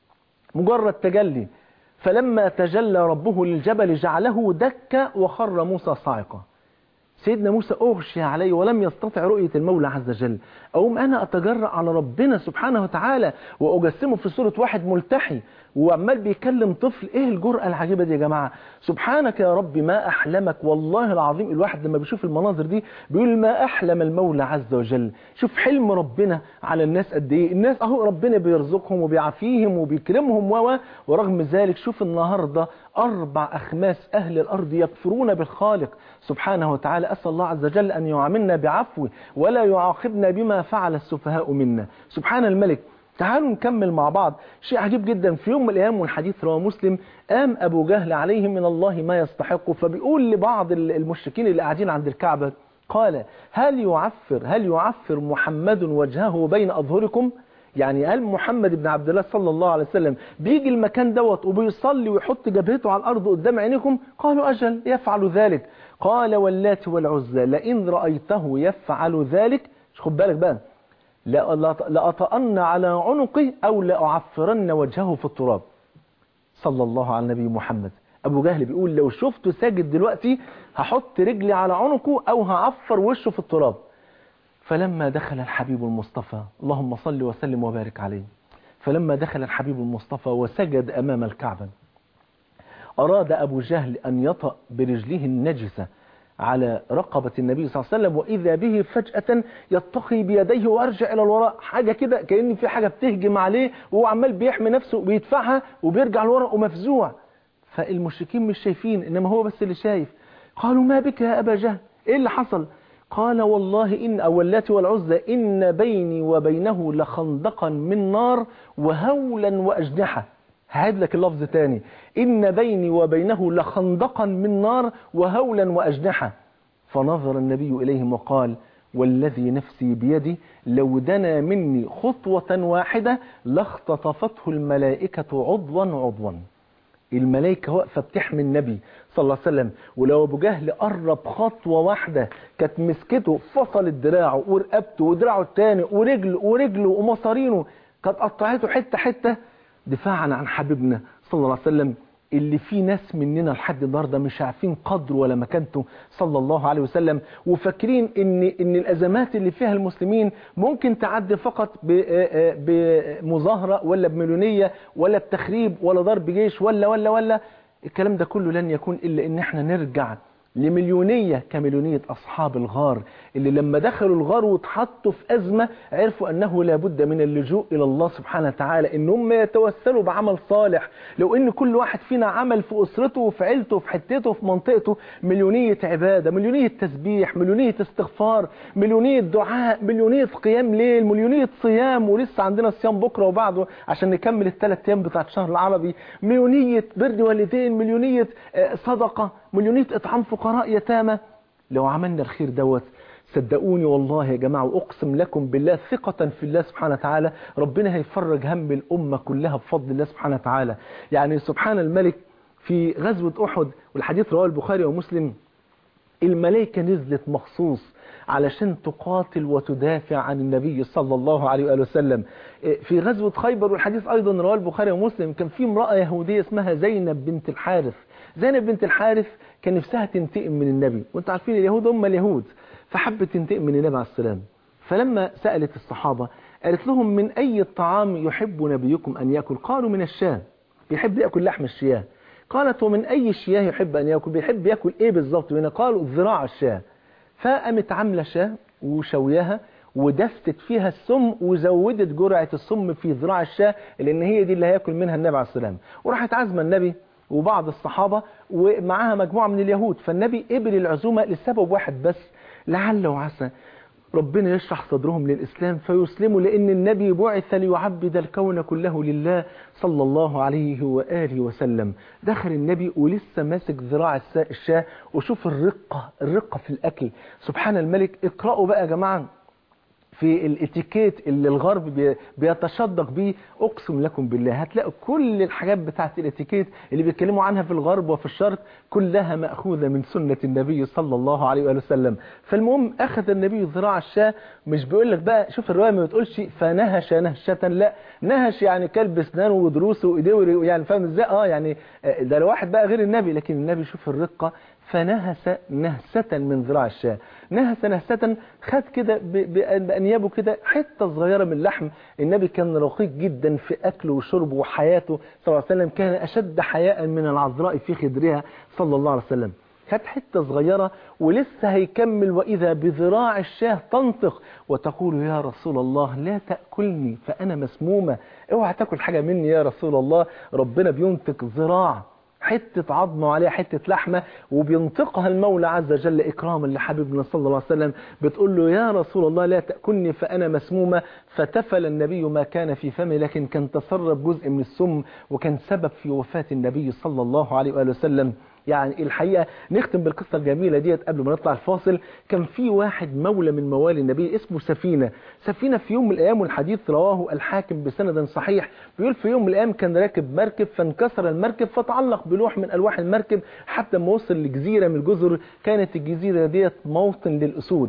مجرد تجلي فلما تجلى ربه للجبل جعله دكا وخر موسى صاعقا سيدنا موسى أغشي عليه ولم يستطع رؤية المولى عز وجل أقوم أنا أتجرأ على ربنا سبحانه وتعالى وأجسمه في صورة واحد ملتحي وعمال بيكلم طفل إيه الجرأة العجيبة دي يا جماعة سبحانك يا رب ما أحلمك والله العظيم الواحد لما بيشوف المناظر دي بيقول ما أحلم المولى عز وجل شوف حلم ربنا على الناس قد إيه الناس أهو ربنا بيرزقهم وبيعافيهم وبيكرمهم و ورغم ذلك شوف النهاردة أربع أخماس أهل الأرض يكفرون بالخالق سبحانه وتعالى أسأل الله عز وجل أن يعاملنا بعفوه ولا يعاقبنا بما فعل السفهاء منا سبحان الملك تعالوا نكمل مع بعض شيء عجيب جدا في يوم من الأيام والحديث رواه مسلم قام أبو جهل عليه من الله ما يستحق فبيقول لبعض المشركين اللي قاعدين عند الكعبة قال هل يعفر هل يعفر محمد وجهه بين أظهركم يعني هل محمد بن عبد الله صلى الله عليه وسلم بيجي المكان دوت وبيصلي ويحط جبهته على الأرض قدام عينيكم قالوا أجل يفعل ذلك قال واللات والعزى لئن رأيته يفعل ذلك خد بالك بقى لأطأن على عنقه أو لأعفرن وجهه في التراب صلى الله على النبي محمد أبو جهل بيقول لو شفته ساجد دلوقتي هحط رجلي على عنقه أو هعفر وشه في التراب فلما دخل الحبيب المصطفى اللهم صل وسلم وبارك عليه فلما دخل الحبيب المصطفى وسجد أمام الكعبة أراد أبو جهل أن يطأ برجله النجسة على رقبة النبي صلى الله عليه وسلم وإذا به فجأة يتقي بيديه وأرجع إلى الوراء حاجة كده كأن في حاجة بتهجم عليه وهو عمال بيحمي نفسه وبيدفعها وبيرجع لورا ومفزوع فالمشركين مش شايفين إنما هو بس اللي شايف قالوا ما بك يا أبا جهل إيه اللي حصل قال والله إن أولات والعزة إن بيني وبينه لخندقا من نار وهولا وأجنحة هعيد لك اللفظ تاني إن بيني وبينه لخندقا من نار وهولا وأجنحة فنظر النبي إليهم وقال والذي نفسي بيدي لو دنا مني خطوة واحدة لاختطفته الملائكة عضوا عضوا الملائكة واقفة بتحمي النبي صلى الله عليه وسلم ولو أبو جهل قرب خطوة واحدة كانت مسكته فصلت دراعه ورقبته ودراعه التاني ورجله ورجله ومصارينه كانت قطعته حتة حتة دفاعا عن حبيبنا صلى الله عليه وسلم اللي في ناس مننا لحد النهارده مش عارفين قدره ولا مكانته صلى الله عليه وسلم وفاكرين ان ان الازمات اللي فيها المسلمين ممكن تعدي فقط بمظاهره ولا بمليونيه ولا بتخريب ولا ضرب جيش ولا ولا ولا الكلام ده كله لن يكون الا ان احنا نرجع لمليونية كمليونية أصحاب الغار اللي لما دخلوا الغار واتحطوا في أزمة عرفوا أنه لابد من اللجوء إلى الله سبحانه وتعالى إن هم يتوسلوا بعمل صالح لو إن كل واحد فينا عمل في أسرته وفي عيلته وفي حتته وفي منطقته مليونية عبادة مليونية تسبيح مليونية استغفار مليونية دعاء مليونية قيام ليل مليونية صيام ولسه عندنا صيام بكرة وبعده عشان نكمل الثلاث أيام بتاعت الشهر العربي مليونية بر والدين مليونية آه، صدقة مليونية إطعام فقراء يتامى لو عملنا الخير دوت صدقوني والله يا جماعة وأقسم لكم بالله ثقة في الله سبحانه وتعالى ربنا هيفرج هم الأمة كلها بفضل الله سبحانه وتعالى يعني سبحان الملك في غزوة أحد والحديث رواه البخاري ومسلم الملائكة نزلت مخصوص علشان تقاتل وتدافع عن النبي صلى الله عليه وآله وسلم في غزوة خيبر والحديث أيضا رواه البخاري ومسلم كان في امرأة يهودية اسمها زينب بنت الحارث زينب بنت الحارث كان نفسها تنتقم من النبي وانتوا عارفين اليهود هم اليهود فحبت تنتقم من النبي عليه السلام فلما سألت الصحابة قالت لهم من أي الطعام يحب نبيكم أن يأكل قالوا من الشام بيحب يأكل لحم الشياه قالت ومن أي شياه يحب أن يأكل بيحب يأكل إيه بالظبط هنا قالوا ذراع الشاه فقامت عاملة شاه وشويها ودفتت فيها السم وزودت جرعة السم في ذراع الشاه لأن هي دي اللي هياكل منها النبي عليه السلام وراحت عازمة النبي وبعض الصحابة ومعاها مجموعة من اليهود فالنبي قبل العزومة لسبب واحد بس لعل وعسى ربنا يشرح صدرهم للإسلام فيسلموا لأن النبي بعث ليعبد الكون كله لله صلى الله عليه وآله وسلم دخل النبي ولسه ماسك ذراع الس- الشاه وشوف الرقة الرقة في الأكل سبحان الملك اقرأوا بقى يا جماعة في الاتيكيت اللي الغرب بي- بيتشدق بيه اقسم لكم بالله هتلاقوا كل الحاجات بتاعت الاتيكيت اللي بيتكلموا عنها في الغرب وفي الشرق كلها مأخوذة من سنة النبي صلى الله عليه وآله وسلم فالمهم أخذ النبي ذراع الشاة مش بيقول لك بقى شوف الرواية ما بتقولش فنهش نهشة لا نهش يعني كلب اسنانه ودروسه وايديه وري- يعني فاهم ازاي اه يعني آه، ده لو واحد بقى غير النبي لكن النبي شوف الرقة فنهس نهسة من ذراع الشاة نهس نهسة خد كده ب- ب- بأنيابه كده حتة صغيرة من اللحم النبي كان رقيق جدا في أكله وشربه وحياته صلى الله عليه وسلم كان أشد حياء من العذراء في خدرها صلى الله عليه وسلم خد حتة صغيرة ولسه هيكمل وإذا بذراع الشاه تنطق وتقول يا رسول الله لا تأكلني فأنا مسمومة اوعى تاكل حاجة مني يا رسول الله ربنا بينطق ذراع حتة عظمة وعليها حتة لحمة وبينطقها المولى عز وجل إكراما لحبيبنا صلى الله عليه وسلم بتقول له يا رسول الله لا تأكلني فأنا مسمومة فتفل النبي ما كان في فمه لكن كان تسرب جزء من السم وكان سبب في وفاة النبي صلى الله عليه وآله وسلم يعني الحقيقة نختم بالقصة الجميلة ديت قبل ما نطلع الفاصل كان في واحد مولى من موالي النبي اسمه سفينة سفينة في يوم من الأيام والحديث رواه الحاكم بسند صحيح بيقول في يوم من الأيام كان راكب مركب فانكسر المركب فتعلق بلوح من ألواح المركب حتى ما وصل لجزيرة من الجزر كانت الجزيرة ديت موطن للأسود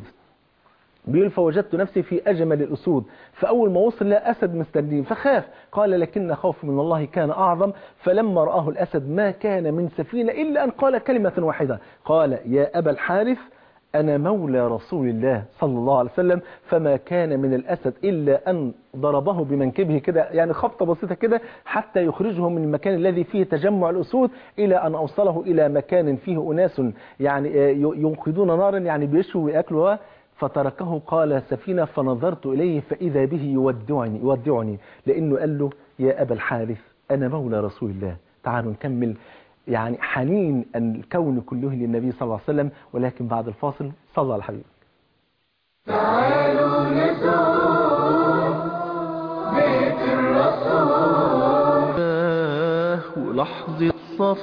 بيقول فوجدت نفسي في أجمل الأسود فأول ما وصل لقى أسد مستنيه فخاف قال لكن خوفي من الله كان أعظم فلما رآه الأسد ما كان من سفينة إلا أن قال كلمة واحدة قال يا أبا الحارث أنا مولى رسول الله صلى الله عليه وسلم فما كان من الأسد إلا أن ضربه بمنكبه كده يعني خبطة بسيطة كده حتى يخرجه من المكان الذي فيه تجمع الأسود إلى أن أوصله إلى مكان فيه أناس يعني آه، يوقدون نارا يعني بيشوا ويأكلوا فتركه قال سفينة فنظرت إليه فإذا به يودعني, يودعني لأنه قال له يا أبا الحارث أنا مولى رسول الله تعالوا نكمل يعني حنين الكون كله للنبي صلى الله عليه وسلم ولكن بعد الفاصل صلى على الحبيب تعالوا نزور بيت الرسول ولحظة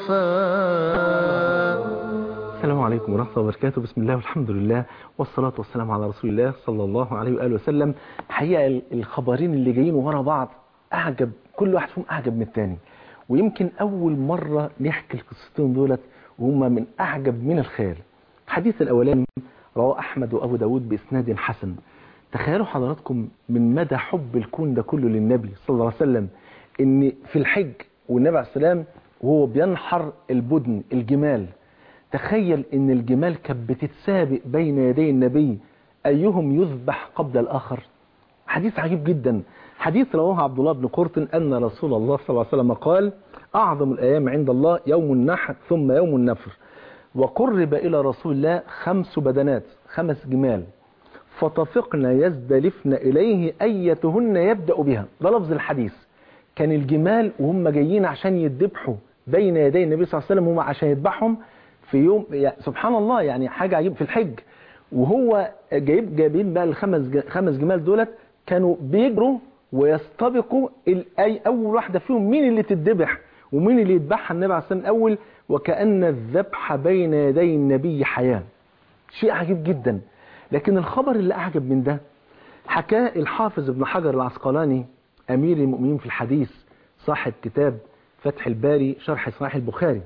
صفاء السلام عليكم ورحمة الله وبركاته بسم الله والحمد لله والصلاة والسلام على رسول الله صلى الله عليه وآله وسلم حقيقة ال- الخبرين اللي جايين ورا بعض أعجب كل واحد فيهم أعجب من التاني ويمكن أول مرة نحكي القصتين دولت وهم من أعجب من الخيال الحديث الأولاني رواه أحمد وأبو داود بإسناد حسن تخيلوا حضراتكم من مدى حب الكون ده كله للنبي صلى الله عليه وسلم ان في الحج والنبي عليه السلام وهو بينحر البدن الجمال تخيل ان الجمال كانت بتتسابق بين يدي النبي ايهم يذبح قبل الاخر حديث عجيب جدا حديث رواه عبد الله بن قرطن ان رسول الله صلى الله عليه وسلم قال اعظم الايام عند الله يوم النحر ثم يوم النفر وقرب إلى رسول الله خمس بدنات خمس جمال فتفقن يزدلفن إليه أيتهن يبدأ بها ده لفظ الحديث كان الجمال وهم جايين عشان يذبحوا بين يدي النبي صلى الله عليه وسلم هم عشان يذبحهم في يوم يعني سبحان الله يعني حاجة عجيب في الحج وهو جايب جايبين بقى الخمس ج- خمس جمال دولت كانوا بيجروا ويستبقوا ال- اي اول واحده فيهم مين اللي تتذبح ومين اللي يذبحها النبي عليه الصلاه والسلام الاول وكأن الذبح بين يدي النبي حياه شيء عجيب جدا لكن الخبر اللي اعجب من ده حكاه الحافظ ابن حجر العسقلاني امير المؤمنين في الحديث صاحب كتاب فتح الباري شرح صحيح البخاري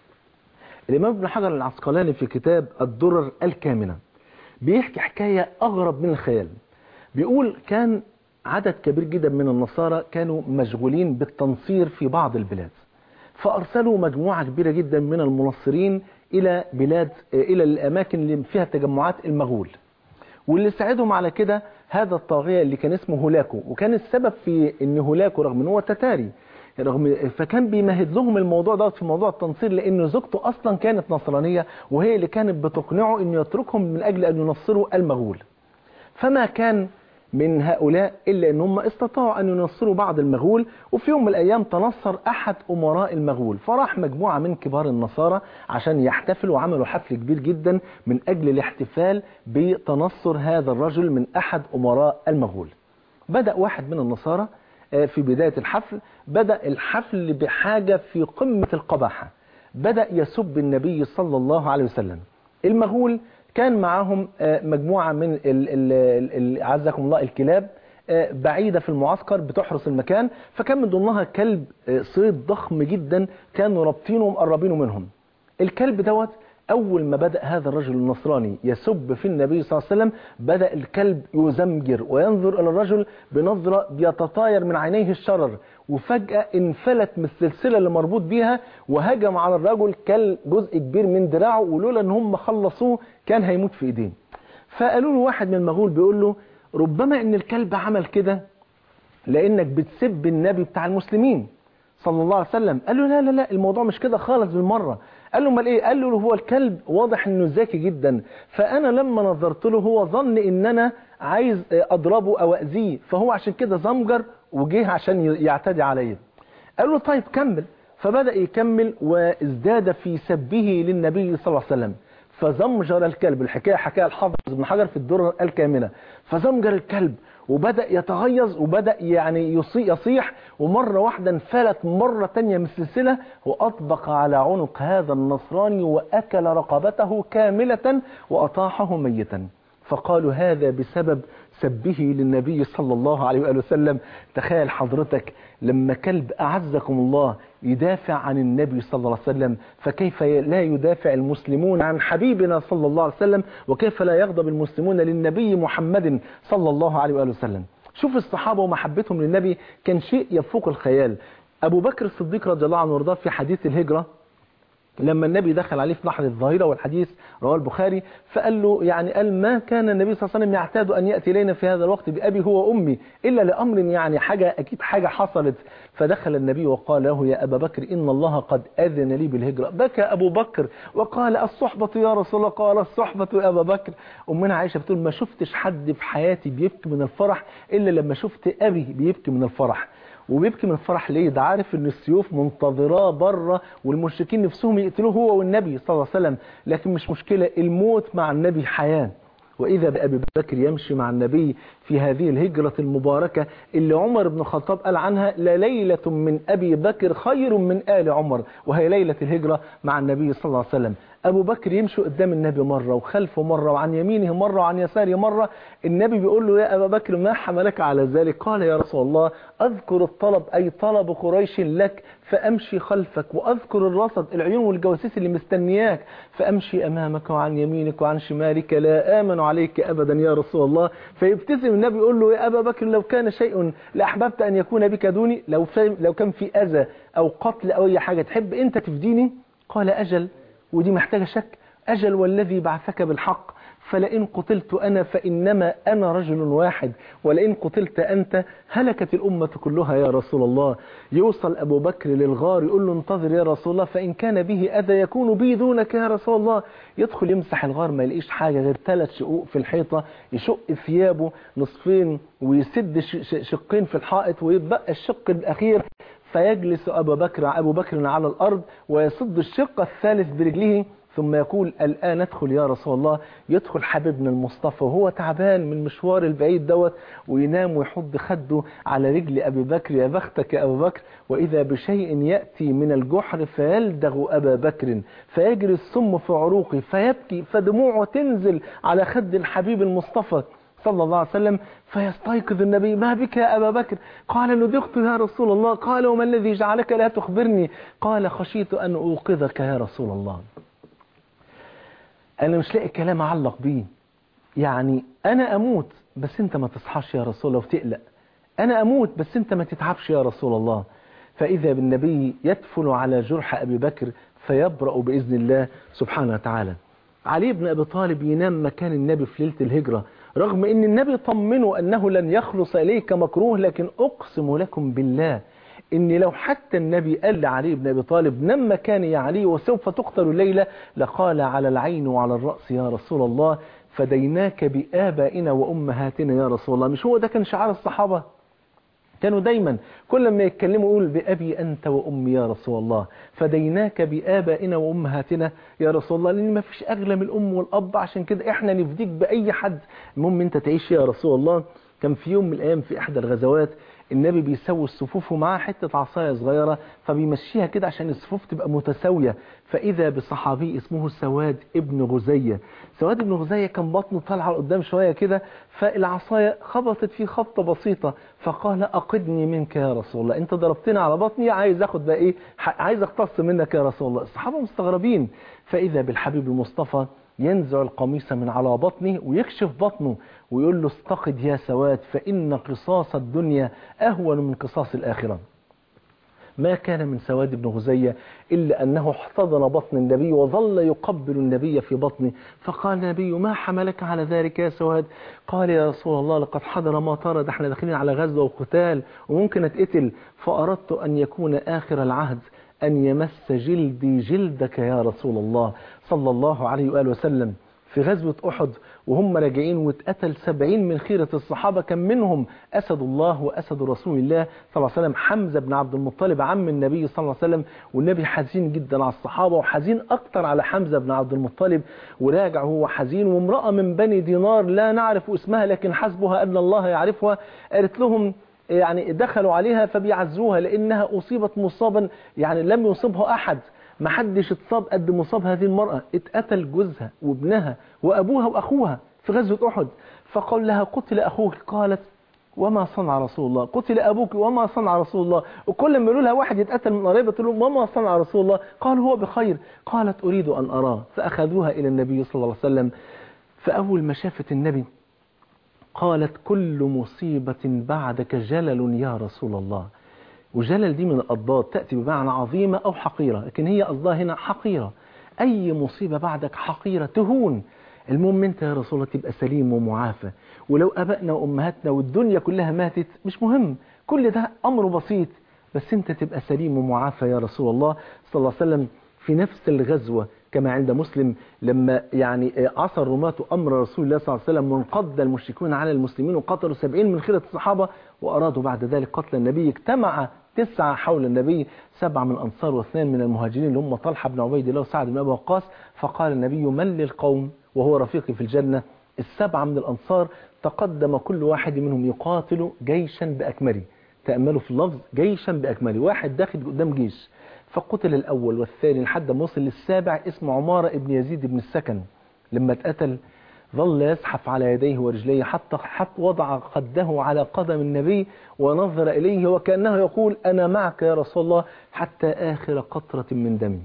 الإمام ابن حجر العسقلاني في كتاب الدرر الكامنة بيحكي حكاية أغرب من الخيال بيقول كان عدد كبير جدا من النصارى كانوا مشغولين بالتنصير في بعض البلاد فأرسلوا مجموعة كبيرة جدا من المنصرين إلى بلاد إلى الأماكن اللي فيها تجمعات المغول واللي ساعدهم على كده هذا الطاغية اللي كان اسمه هولاكو وكان السبب في ان هولاكو رغم ان هو تتاري رغم فكان بيمهد لهم الموضوع ده في موضوع التنصير لان زوجته اصلا كانت نصرانية وهي اللي كانت بتقنعه انه يتركهم من اجل ان ينصروا المغول فما كان من هؤلاء إلا أن هم استطاعوا أن ينصروا بعض المغول وفي يوم من الأيام تنصر أحد أمراء المغول فراح مجموعة من كبار النصارى عشان يحتفلوا وعملوا حفل كبير جدا من أجل الاحتفال بتنصر هذا الرجل من أحد أمراء المغول بدأ واحد من النصارى آه، في بداية الحفل بدأ الحفل بحاجة في قمة القباحة بدأ يسب النبي صلى الله عليه وسلم المغول كان معاهم آه، مجموعة من ال- ال- ال- عزكم الله الكلاب آه، بعيدة في المعسكر بتحرس المكان فكان من ضمنها كلب آه، صيد ضخم جدا كانوا رابطينه ومقربينه منهم الكلب دوت أول ما بدأ هذا الرجل النصراني يسب في النبي صلى الله عليه وسلم بدأ الكلب يزمجر وينظر إلى الرجل بنظرة بيتطاير من عينيه الشرر وفجأة انفلت من السلسلة اللي مربوط بيها وهجم على الرجل كل جزء كبير من دراعه ولولا ان هم خلصوه كان هيموت في ايديه فقالوا له واحد من المغول بيقول له ربما ان الكلب عمل كده لانك بتسب النبي بتاع المسلمين صلى الله عليه وسلم قال له لا لا لا الموضوع مش كده خالص بالمرة قال له امال ايه قال له هو الكلب واضح انه ذكي جدا فانا لما نظرت له هو ظن ان انا عايز اضربه او اذيه فهو عشان كده زمجر وجه عشان يعتدي عليا قال له طيب كمل فبدأ يكمل وازداد في سبه للنبي صلى الله عليه وسلم فزمجر الكلب الحكاية حكاية الحافظ ابن حجر في الدرر الكامنة فزمجر الكلب وبدأ يتغيظ وبدأ يعني يصي- يصيح ومرة واحدة انفلت مرة تانية من السلسلة وأطبق على عنق هذا النصراني وأكل رقبته كاملة وأطاحه ميتا فقالوا هذا بسبب سبه للنبي صلى الله عليه وآله وسلم تخيل حضرتك لما كلب أعزكم الله يدافع عن النبي صلى الله عليه وسلم فكيف لا يدافع المسلمون عن حبيبنا صلى الله عليه وسلم وكيف لا يغضب المسلمون للنبي محمد صلى الله عليه وآله وسلم شوف الصحابة ومحبتهم للنبي كان شيء يفوق الخيال أبو بكر الصديق رضي الله عنه وارضاه في حديث الهجرة لما النبي دخل عليه في نحر الظاهرة والحديث رواه البخاري فقال له يعني قال ما كان النبي صلى الله عليه وسلم يعتاد أن يأتي إلينا في هذا الوقت بأبي هو أمي إلا لأمر يعني حاجة أكيد حاجة حصلت فدخل النبي وقال له يا أبا بكر إن الله قد أذن لي بالهجرة بكى أبو بكر وقال الصحبة يا رسول الله قال الصحبة يا أبا بكر أمنا عائشة بتقول ما شفتش حد في حياتي بيبكي من الفرح إلا لما شفت أبي بيبكي من الفرح وبيبكي من الفرح ليه ده عارف ان السيوف منتظراه بره والمشركين نفسهم يقتلوه هو والنبي صلى الله عليه وسلم لكن مش مشكلة الموت مع النبي حياة وإذا بأبي بكر يمشي مع النبي في هذه الهجرة المباركة اللي عمر بن الخطاب قال عنها لليلة من أبي بكر خير من آل عمر وهي ليلة الهجرة مع النبي صلى الله عليه وسلم أبو بكر يمشي قدام النبي مرة وخلفه مرة وعن يمينه مرة وعن يساره مرة النبي بيقول له يا أبا بكر ما حملك على ذلك قال يا رسول الله أذكر الطلب أي طلب قريش لك فأمشي خلفك وأذكر الرصد العيون والجواسيس اللي مستنياك فأمشي أمامك وعن يمينك وعن شمالك لا آمن عليك أبدا يا رسول الله فيبتسم النبي يقول له يا أبا بكر لو كان شيء لأحببت أن يكون بك دوني لو, لو كان في أذى أو قتل أو أي حاجة تحب أنت تفديني قال أجل ودي محتاجة شك أجل والذي بعثك بالحق فلئن قتلت أنا فإنما أنا رجل واحد ولئن قتلت أنت هلكت الأمة كلها يا رسول الله يوصل أبو بكر للغار يقول له انتظر يا رسول الله فإن كان به أذى يكون بي دونك يا رسول الله يدخل يمسح الغار ما يلاقيش حاجة غير ثلاث شقوق في الحيطة يشق ثيابه نصفين ويسد شقين في الحائط ويبقى الشق الأخير فيجلس أبو بكر أبو بكر على الأرض ويصد الشق الثالث برجله ثم يقول الآن ادخل يا رسول الله يدخل حبيبنا المصطفى وهو تعبان من المشوار البعيد دوت وينام ويحط خده على رجل أبي بكر يا بختك يا أبو بكر وإذا بشيء يأتي من الجحر فيلدغ أبا بكر فيجري السم في عروقه فيبكي فدموعه تنزل على خد الحبيب المصطفى صلى الله عليه وسلم فيستيقظ النبي ما بك يا أبا بكر قال ندغت يا رسول الله قال وما الذي جعلك لا تخبرني قال خشيت أن أوقظك يا رسول الله أنا مش لاقي كلام أعلق بيه يعني أنا أموت بس أنت ما تصحاش يا رسول الله وتقلق أنا أموت بس أنت ما تتعبش يا رسول الله فإذا بالنبي يدفن على جرح أبي بكر فيبرأ بإذن الله سبحانه وتعالى علي بن أبي طالب ينام مكان النبي في ليلة الهجرة رغم أن النبي طمنه أنه لن يخلص إليك مكروه لكن أقسم لكم بالله ان لو حتى النبي قال لعلي بن ابي طالب نم مكاني يا علي وسوف تقتل الليله لقال على العين وعلى الراس يا رسول الله فديناك بابائنا وامهاتنا يا رسول الله مش هو ده كان شعار الصحابه كانوا دايما كل ما يتكلموا يقول بأبي أنت وأمي يا رسول الله فديناك بآبائنا وأمهاتنا يا رسول الله لأن ما فيش أغلى من الأم والأب عشان كده إحنا نفديك بأي حد المهم أنت تعيش يا رسول الله كان في يوم من الأيام في إحدى الغزوات النبي بيسوي الصفوف ومعاه حتة عصاية صغيرة فبيمشيها كده عشان الصفوف تبقى متساوية فإذا بصحابي اسمه سواد ابن غزية سواد ابن غزية كان بطنه طالعة لقدام شوية كده فالعصاية خبطت فيه خبطة بسيطة فقال أقدني منك يا رسول الله أنت ضربتني على بطني عايز أخد بقى إيه عايز أقتص منك يا رسول الله الصحابة مستغربين فإذا بالحبيب المصطفى ينزع القميص من على بطنه ويكشف بطنه ويقول له استقد يا سواد فإن قصاص الدنيا أهون من قصاص الآخرة ما كان من سواد بن غزية إلا أنه احتضن بطن النبي وظل يقبل النبي في بطنه فقال النبي ما حملك على ذلك يا سواد قال يا رسول الله لقد حضر ما طار ده احنا داخلين على غزوة وقتال وممكن اتقتل فأردت أن يكون آخر العهد أن يمس جلدي جلدك يا رسول الله صلى الله عليه وآله وسلم في غزوة أحد وهم راجعين واتقتل سبعين من خيرة الصحابة كان منهم أسد الله وأسد رسول الله صلى الله عليه وسلم حمزة بن عبد المطلب عم النبي صلى الله عليه وسلم والنبي حزين جدا على الصحابة وحزين أكتر على حمزة بن عبد المطلب وراجع هو حزين وامرأة من بني دينار لا نعرف اسمها لكن حسبها أن الله يعرفها قالت لهم يعني دخلوا عليها فبيعزوها لأنها أصيبت مصابا يعني لم يصبها أحد ما حدش اتصاب قد مصاب هذه المرأة اتقتل جوزها وابنها وأبوها وأخوها في غزوة أحد فقال لها قتل أخوك قالت وما صنع رسول الله قتل أبوك وما صنع رسول الله وكل ما يقولوا لها واحد يتقتل من قريبة تقول لهم وما صنع رسول الله قال هو بخير قالت أريد أن أراه فأخذوها إلى النبي صلى الله عليه وسلم فأول ما شافت النبي قالت كل مصيبة بعدك جلل يا رسول الله وجلل دي من الأضداد تأتي بمعنى عظيمة أو حقيرة لكن هي قصدها هنا حقيرة أي مصيبة بعدك حقيرة تهون المهم أنت يا رسول الله تبقى سليم ومعافى ولو أبائنا وأمهاتنا والدنيا كلها ماتت مش مهم كل ده أمر بسيط بس أنت تبقى سليم ومعافى يا رسول الله صلى الله عليه وسلم في نفس الغزوة كما عند مسلم لما يعني عصى الرماة أمر رسول الله صلى الله عليه وسلم وانقض المشركون على المسلمين وقتلوا سبعين من خيرة الصحابة وأرادوا بعد ذلك قتل النبي اجتمع تسعة حول النبي سبعة من الأنصار واثنين من المهاجرين اللي هم طلحة بن عبيد الله وسعد بن أبي وقاص فقال النبي من للقوم وهو رفيقي في الجنة السبعة من الأنصار تقدم كل واحد منهم يقاتل جيشا بأكمله تأملوا في اللفظ جيشا بأكمله واحد داخل قدام جيش فقتل الأول والثاني لحد ما وصل للسابع اسمه عمارة ابن يزيد بن السكن لما اتقتل ظل يزحف على يديه ورجليه حتى حتى وضع قده على قدم النبي ونظر إليه وكأنه يقول أنا معك يا رسول الله حتى آخر قطرة من دمي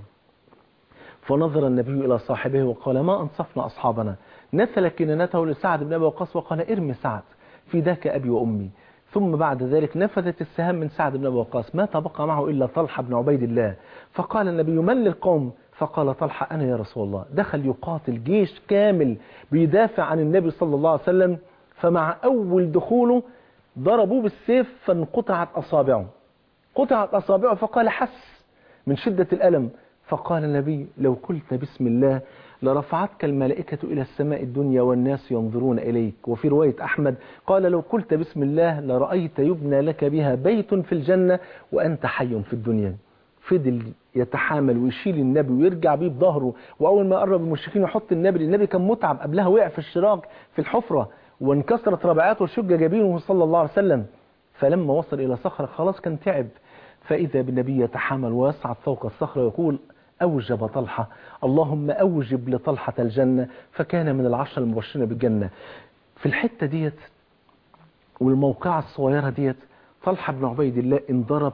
فنظر النبي إلى صاحبه وقال ما أنصفنا أصحابنا نثل كنانته لسعد بن أبي وقاص وقال ارمي سعد فداك أبي وأمي ثم بعد ذلك نفذت السهام من سعد بن أبي وقاص ما تبقى معه إلا طلحة بن عبيد الله فقال النبي من للقوم فقال طلحة أنا يا رسول الله دخل يقاتل جيش كامل بيدافع عن النبي صلى الله عليه وسلم فمع أول دخوله ضربوه بالسيف فانقطعت أصابعه قطعت أصابعه فقال حس من شدة الألم فقال النبي لو قلت بسم الله لرفعتك الملائكة إلى السماء الدنيا والناس ينظرون إليك وفي رواية أحمد قال لو قلت بسم الله لرأيت يبنى لك بها بيت في الجنة وأنت حي في الدنيا فضل يتحامل ويشيل النبي ويرجع بيه بظهره وأول ما قرب المشركين يحط النبي النبي كان متعب قبلها وقع في الشراك في الحفرة وانكسرت ربعاته وشج جبينه صلى الله عليه وسلم فلما وصل إلى صخرة خلاص كان تعب فإذا بالنبي يتحمل ويصعد فوق الصخرة ويقول أوجب طلحة اللهم أوجب لطلحة الجنة فكان من العشر المبشرين بالجنة في الحتة ديت والموقعة الصغيرة ديت طلحة بن عبيد الله انضرب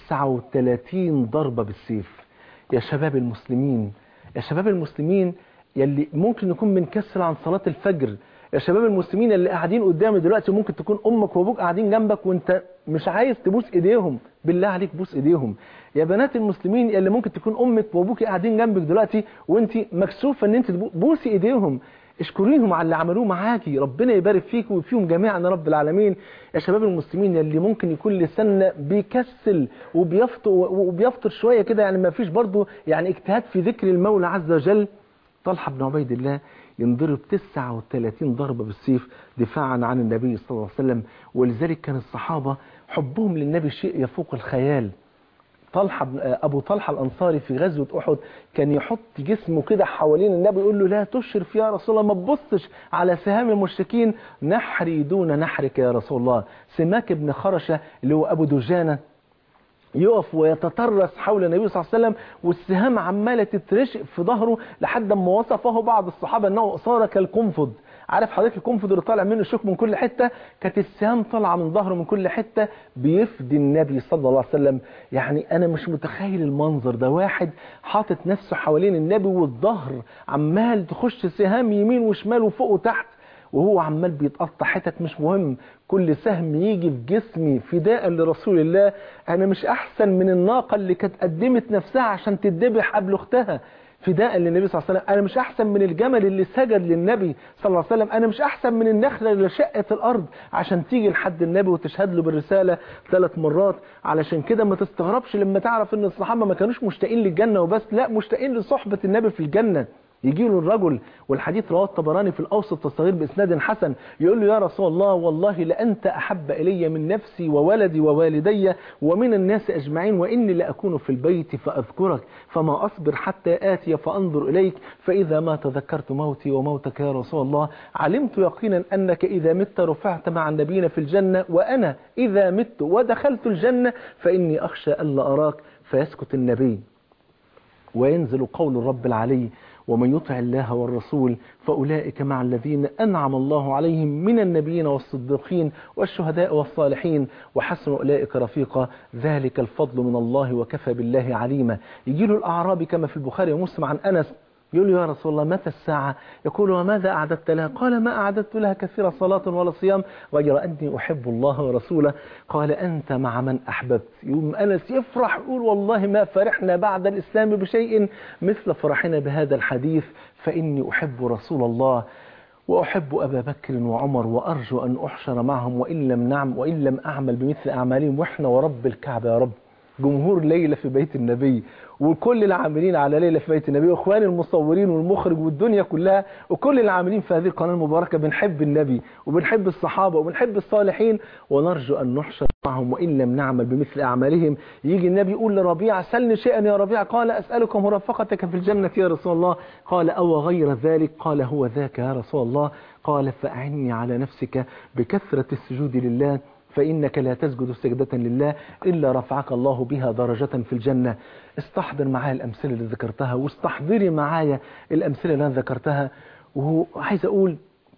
39 ضربة بالسيف يا شباب المسلمين يا شباب المسلمين يلي ممكن نكون بنكسل عن صلاة الفجر يا شباب المسلمين اللي قاعدين قدامي دلوقتي ممكن تكون امك وابوك قاعدين جنبك وانت مش عايز تبوس ايديهم بالله عليك بوس ايديهم يا بنات المسلمين اللي ممكن تكون امك وابوك قاعدين جنبك دلوقتي وانت مكسوفه ان انت بوسي ايديهم اشكريهم على اللي عملوه معاكي ربنا يبارك فيك وفيهم جميعا يا رب العالمين يا شباب المسلمين اللي ممكن يكون لساننا بيكسل وبيفطر وبيفطر شويه كده يعني ما فيش برضه يعني اجتهاد في ذكر المولى عز وجل طلحه بن عبيد الله ينضرب 39 ضربة بالسيف دفاعا عن النبي صلى الله عليه وسلم ولذلك كان الصحابة حبهم للنبي شيء يفوق الخيال طلحة أبو طلحة الأنصاري في غزوة أحد كان يحط جسمه كده حوالين النبي يقول له لا تشرف يا رسول الله ما تبصش على سهام المشركين نحري دون نحرك يا رسول الله سماك بن خرشة اللي هو أبو دجانة يقف ويتطرس حول النبي صلى الله عليه وسلم والسهام عمالة تترشق في ظهره لحد ما وصفه بعض الصحابة أنه صار كالقنفذ عارف حضرتك القنفذ اللي طالع منه الشوك من كل حتة كانت السهام طالعة من ظهره من كل حتة بيفدي النبي صلى الله عليه وسلم يعني أنا مش متخيل المنظر ده واحد حاطط نفسه حوالين النبي والظهر عمال تخش سهام يمين وشمال وفوق وتحت وهو عمال بيتقطع حتت مش مهم كل سهم يجي في جسمي فداء لرسول الله انا مش احسن من الناقة اللي كانت قدمت نفسها عشان تدبح قبل اختها فداء للنبي صلى الله عليه وسلم انا مش احسن من الجمل اللي سجد للنبي صلى الله عليه وسلم انا مش احسن من النخلة اللي شقت الارض عشان تيجي لحد النبي وتشهد له بالرسالة ثلاث مرات علشان كده ما تستغربش لما تعرف ان الصحابة ما كانوش مشتاقين للجنة وبس لا مشتاقين لصحبة النبي في الجنة يجي له الرجل والحديث رواه الطبراني في الأوسط الصغير بإسناد حسن يقول له يا رسول الله والله لأنت أحب إلي من نفسي وولدي ووالدي ومن الناس أجمعين وإني لأكون في البيت فأذكرك فما أصبر حتى آتي فأنظر إليك فإذا ما تذكرت موتي وموتك يا رسول الله علمت يقينا أنك إذا مت رفعت مع النبيين في الجنة وأنا إذا مت ودخلت الجنة فإني أخشى ألا أراك فيسكت النبي وينزل قول الرب العلي ومن يطع الله والرسول فأولئك مع الذين أنعم الله عليهم من النبيين والصديقين والشهداء والصالحين وحسن أولئك رفيقا ذلك الفضل من الله وكفى بالله عليما يجي له الأعرابي كما في البخاري ومسلم عن أنس يقول له يا رسول الله متى الساعة يقول وماذا أعددت لها قال ما أعددت لها كثير صلاة ولا صيام غير أني أحب الله ورسوله قال أنت مع من أحببت يوم أنس يفرح يقول والله ما فرحنا بعد الإسلام بشيء مثل فرحنا بهذا الحديث فإني أحب رسول الله وأحب أبا بكر وعمر وأرجو أن أحشر معهم وإن لم نعم وإن لم أعمل بمثل أعمالهم وإحنا ورب الكعبة يا رب جمهور ليلة في بيت النبي وكل العاملين على ليلة في بيت النبي واخواني المصورين والمخرج والدنيا كلها وكل العاملين في هذه القناة المباركة بنحب النبي وبنحب الصحابة وبنحب الصالحين ونرجو أن نحشر معهم وإن لم نعمل بمثل أعمالهم يجي النبي يقول لربيع سلني شيئا يا ربيع قال أسألك مرافقتك في الجنة يا رسول الله قال أو غير ذلك قال هو ذاك يا رسول الله قال فأعني على نفسك بكثرة السجود لله فإنك لا تسجد سجدة لله إلا رفعك الله بها درجة في الجنة استحضر معايا الأمثلة اللي ذكرتها واستحضري معايا الأمثلة اللي أنا ذكرتها وعايز أقول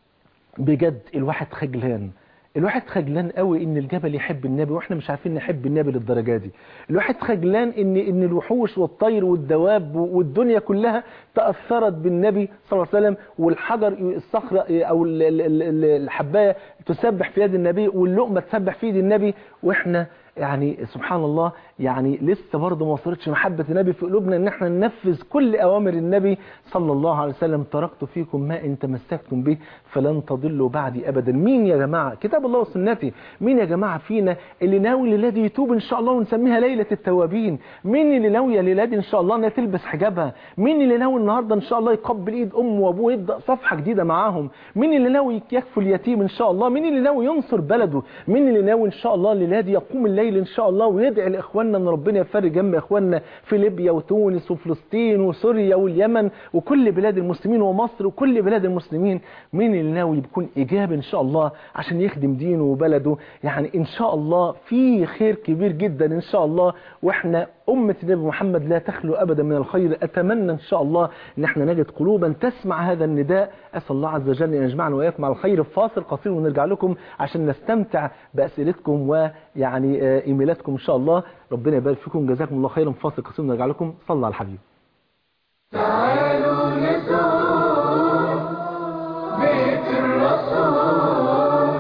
بجد الواحد خجلان الواحد خجلان قوي ان الجبل يحب النبي واحنا مش عارفين نحب النبي للدرجه دي الواحد خجلان ان ان الوحوش والطير والدواب والدنيا كلها تاثرت بالنبي صلى الله عليه وسلم والحجر الصخره او الحبايه تسبح في يد النبي واللقمه تسبح في يد النبي واحنا يعني سبحان الله يعني لسه برضه ما وصلتش محبة النبي في قلوبنا ان احنا ننفذ كل اوامر النبي صلى الله عليه وسلم تركت فيكم ما ان تمسكتم به فلن تضلوا بعدي ابدا مين يا جماعة كتاب الله وسنتي مين يا جماعة فينا اللي ناوي الذي يتوب ان شاء الله ونسميها ليلة التوابين مين اللي ناوية ليلة ان شاء الله انها تلبس حجابها مين اللي ناوي النهاردة ان شاء الله يقبل ايد امه وابوه يبدأ صفحة جديدة معاهم مين اللي ناوي يكفل اليتيم ان شاء الله مين اللي ناوي ينصر بلده مين اللي ناوي ان شاء الله الليله دي يقوم الليل ان شاء الله ويدعي لاخواننا ان ربنا يفرج جنب اخواننا في ليبيا وتونس وفلسطين وسوريا واليمن وكل بلاد المسلمين ومصر وكل بلاد المسلمين مين اللي ناوي يكون ايجابي ان شاء الله عشان يخدم دينه وبلده يعني ان شاء الله في خير كبير جدا ان شاء الله واحنا أمة النبي محمد لا تخلو أبدا من الخير أتمنى إن شاء الله إن احنا نجد قلوبا تسمع هذا النداء أسأل الله عز وجل أن يجمعنا وإياكم على الخير في فاصل قصير ونرجع لكم عشان نستمتع بأسئلتكم ويعني آه، إيميلاتكم إن شاء الله ربنا يبارك فيكم جزاكم الله خيرا فاصل قصير ونرجع لكم صلى على الحبيب تعالوا نزور بيت الرسول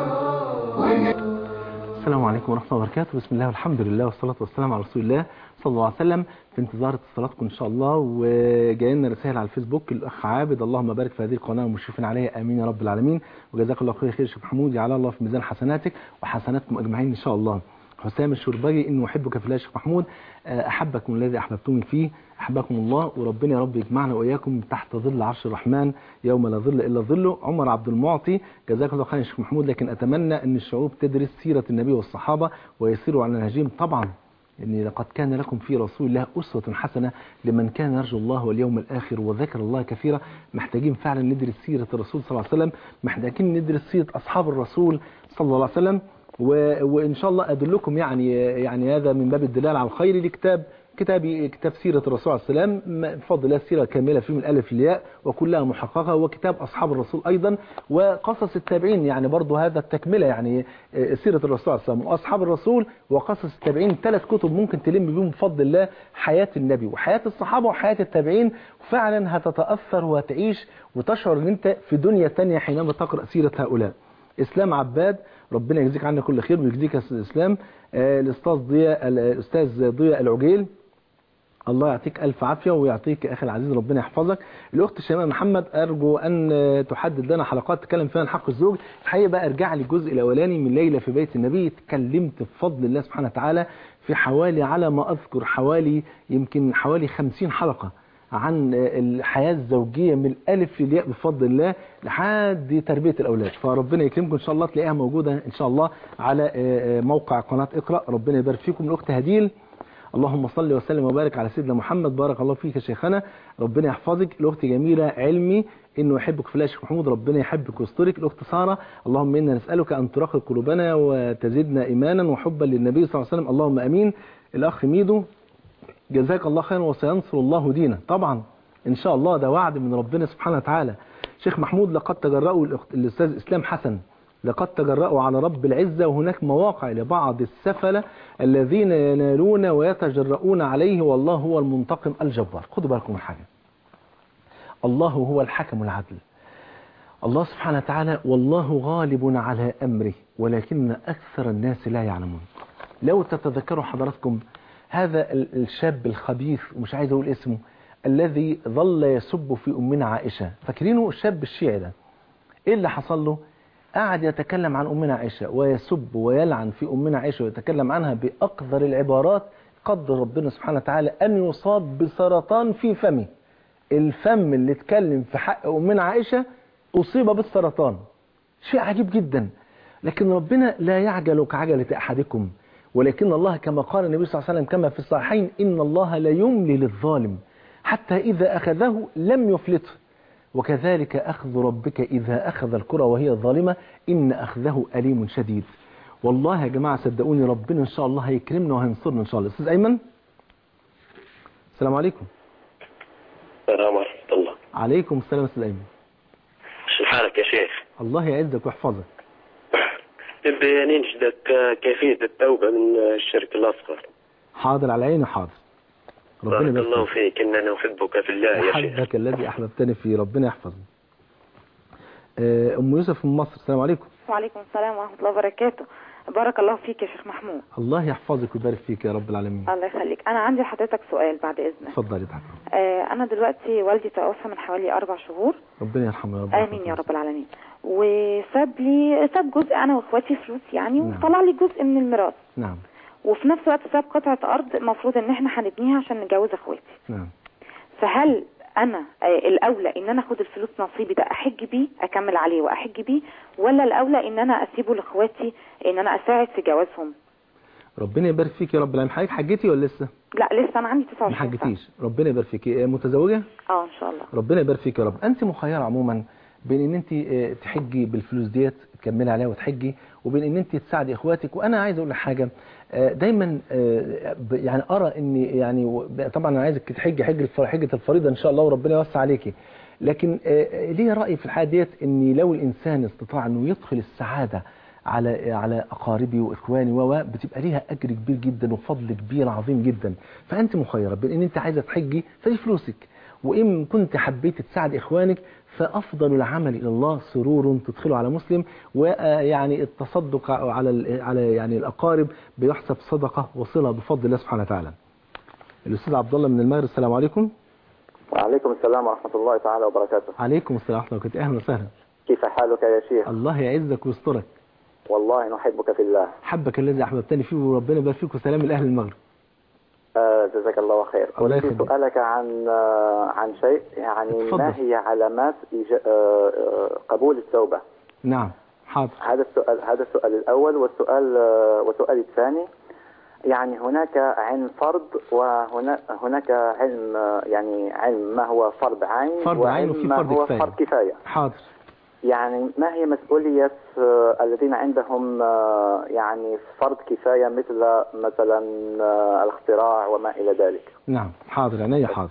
ون- السلام عليكم ورحمة الله وبركاته بسم الله والحمد لله والصلاة والسلام على رسول الله صلى الله عليه وسلم في انتظار اتصالاتكم إن شاء الله وجاي لنا رسائل على الفيسبوك الأخ عابد اللهم بارك في هذه القناة والمشرفين عليها آمين يا رب العالمين وجزاك الله خير خير شيخ محمود يعلى الله في ميزان حسناتك وحسناتكم أجمعين إن شاء الله حسام الشربجي إنه أحبك في الله يا شيخ محمود آه، أحبكم الذي أحببتوني فيه أحبكم الله وربنا يا رب يجمعنا وإياكم تحت ظل عرش الرحمن يوم لا ظل إلا ظله عمر عبد المعطي جزاك الله خير يا شيخ محمود لكن أتمنى أن الشعوب تدرس سيرة النبي والصحابة ويسيروا على نهجهم طبعا إن لقد كان لكم في رسول الله أسوة حسنة لمن كان يرجو الله واليوم الآخر وذكر الله كثيرا محتاجين فعلا ندرس سيرة الرسول صلى الله عليه وسلم محتاجين ندرس سيرة أصحاب الرسول صلى الله عليه وسلم و... وإن شاء الله أدلكم يعني يعني هذا من باب الدلال على الخير لكتاب كتابي كتاب سيرة الرسول عليه السلام م- بفضل الله سيرة كاملة فيه من الألف للياء وكلها محققة وكتاب أصحاب الرسول أيضا وقصص التابعين يعني برضو هذا التكملة يعني آه، سيرة الرسول عليه السلام وأصحاب الرسول وقصص التابعين ثلاث كتب ممكن تلم بيهم بفضل الله حياة النبي وحياة الصحابة وحياة التابعين فعلا هتتأثر وهتعيش وتشعر ان انت في دنيا تانية حينما تقرأ سيرة هؤلاء اسلام عباد ربنا يجزيك عنا كل خير ويجزيك يا أستاذ اسلام آه، الاستاذ ضياء الاستاذ ضياء العجيل الله يعطيك ألف عافية ويعطيك يا أخي العزيز ربنا يحفظك الأخت شيماء محمد أرجو أن تحدد لنا حلقات تتكلم فيها عن حق الزوج الحقيقة بقى ارجع لي الجزء الأولاني من ليلة في بيت النبي اتكلمت بفضل الله سبحانه وتعالى في حوالي على ما أذكر حوالي يمكن حوالي خمسين حلقة عن الحياة الزوجية من الألف للياء بفضل الله لحد تربية الأولاد فربنا يكرمكم إن شاء الله تلاقيها موجودة إن شاء الله على موقع قناة اقرأ ربنا يبارك فيكم الأخت هديل اللهم صل وسلم وبارك على سيدنا محمد بارك الله فيك يا شيخنا ربنا يحفظك الاخت جميله علمي انه يحبك في الله يا شيخ محمود ربنا يحبك ويسترك الاخت ساره اللهم انا نسالك ان ترقق قلوبنا وتزدنا ايمانا وحبا للنبي صلى الله عليه وسلم اللهم امين الاخ ميدو جزاك الله خيرا وسينصر الله دينه طبعا ان شاء الله ده وعد من ربنا سبحانه وتعالى شيخ محمود لقد تجرأوا الأخت- الاستاذ اسلام حسن لقد تجرأوا على رب العزة وهناك مواقع لبعض السفلة الذين ينالون ويتجرؤون عليه والله هو المنتقم الجبار خدوا بالكم من حاجة الله هو الحكم العدل الله سبحانه وتعالى والله غالب على أمره ولكن أكثر الناس لا يعلمون لو تتذكروا حضراتكم هذا ال- الشاب الخبيث ومش عايز أقول اسمه الذي ظل يسب في أمنا عائشة فاكرينه الشاب الشيعي ده ايه اللي حصل له قعد يتكلم عن أمنا عائشة ويسب ويلعن في أمنا عائشة ويتكلم عنها بأقذر العبارات قدر ربنا سبحانه وتعالى أن يصاب بسرطان في فمه الفم اللي اتكلم في حق أمنا عائشة أصيب بالسرطان شيء عجيب جدا لكن ربنا لا يعجل كعجلة أحدكم ولكن الله كما قال النبي صلى الله عليه وسلم كما في الصحيحين إن الله لا يملي للظالم حتى إذا أخذه لم يفلته وكذلك أخذ ربك إذا أخذ الكرة وهي ظالمة إن أخذه أليم شديد والله يا جماعة صدقوني ربنا إن شاء الله هيكرمنا وهينصرنا إن شاء الله أستاذ أيمن السلام عليكم السلام ورحمة الله عليكم السلام أستاذ أيمن شو حالك يا شيخ الله يعزك ويحفظك نبي ننشدك كيفية التوبة من الشرك الأصغر حاضر على عيني حاضر ربنا بارك يبارك الله فيك. فيك إننا نحبك في الله يا شيخ أحبك الذي أحببتني فيه ربنا يحفظني آه، أم يوسف من مصر السلام عليكم وعليكم السلام ورحمة الله وبركاته بارك الله فيك يا شيخ محمود الله يحفظك ويبارك فيك يا رب العالمين الله يخليك انا عندي لحضرتك سؤال بعد اذنك اتفضلي تعالى آه انا دلوقتي والدي توفى من حوالي اربع شهور ربنا يرحمه يا رب امين يا رب العالمين وساب لي ساب جزء انا واخواتي فلوس يعني نعم. وطلع لي جزء من الميراث نعم وفي نفس الوقت ساب قطعه ارض المفروض ان احنا هنبنيها عشان نجوز اخواتي نعم فهل انا آه الاولى ان انا اخد الفلوس نصيبي ده احج بيه اكمل عليه واحج بيه ولا الاولى ان انا اسيبه لاخواتي ان انا اساعد في جوازهم ربنا يبارك فيك يا رب العالمين حضرتك حجتي ولا لسه لا لسه انا عندي ما 29 سنه حجتيش ربنا يبارك فيك إيه، متزوجه اه ان شاء الله ربنا يبارك فيك يا رب انت مخيره عموما بين ان انت آه، تحجي بالفلوس ديت تكملي عليها وتحجي وبين ان انت تساعدي اخواتك وانا عايز اقول لك حاجه آه، دايما آه، ب- يعني ارى ان يعني و- طبعا انا عايزك تحجي حجه الف- حجه الفريضه ان شاء الله وربنا يوسع عليكي لكن آه، ليه راي في الحاله ديت ان لو الانسان استطاع انه يدخل السعاده على على اقاربي واخواني و بتبقى ليها اجر كبير جدا وفضل كبير عظيم جدا فانت مخيره بين ان انت عايزه تحجي فدي فلوسك وإن كنت حبيت تساعد إخوانك فأفضل العمل إلى الله سرور تدخله على مسلم ويعني التصدق على ال- على يعني الأقارب بيحسب صدقة وصلة بفضل الله سبحانه وتعالى. الأستاذ عبد الله من المغرب السلام عليكم. وعليكم السلام ورحمة الله تعالى وبركاته عليكم السلام ورحمة الله وبركاته أهلا وسهلا. كيف حالك يا شيخ الله يعزك ويسترك. والله نحبك في الله حبك الذي أحببتني فيه وربنا يبارك فيك وسلام لأهل المغرب. آه جزاك الله خير الله أريد يخليك. سؤالك عن آه عن شيء يعني اتفضل. ما هي علامات إيجا- آه آه قبول التوبة نعم حاضر. هذا السؤال هذا السؤال الأول والسؤال آه والسؤال الثاني يعني هناك علم فرض وهناك هناك علم آه، يعني علم ما هو فرض عين فرض عين وعلم وفي ما فرض هو كفاية. فرض كفاية حاضر. يعني ما هي مسؤولية آه، الذين عندهم آه، يعني فرض كفاية مثل مثلا آه، الاختراع وما إلى ذلك نعم حاضر عينيا حاضر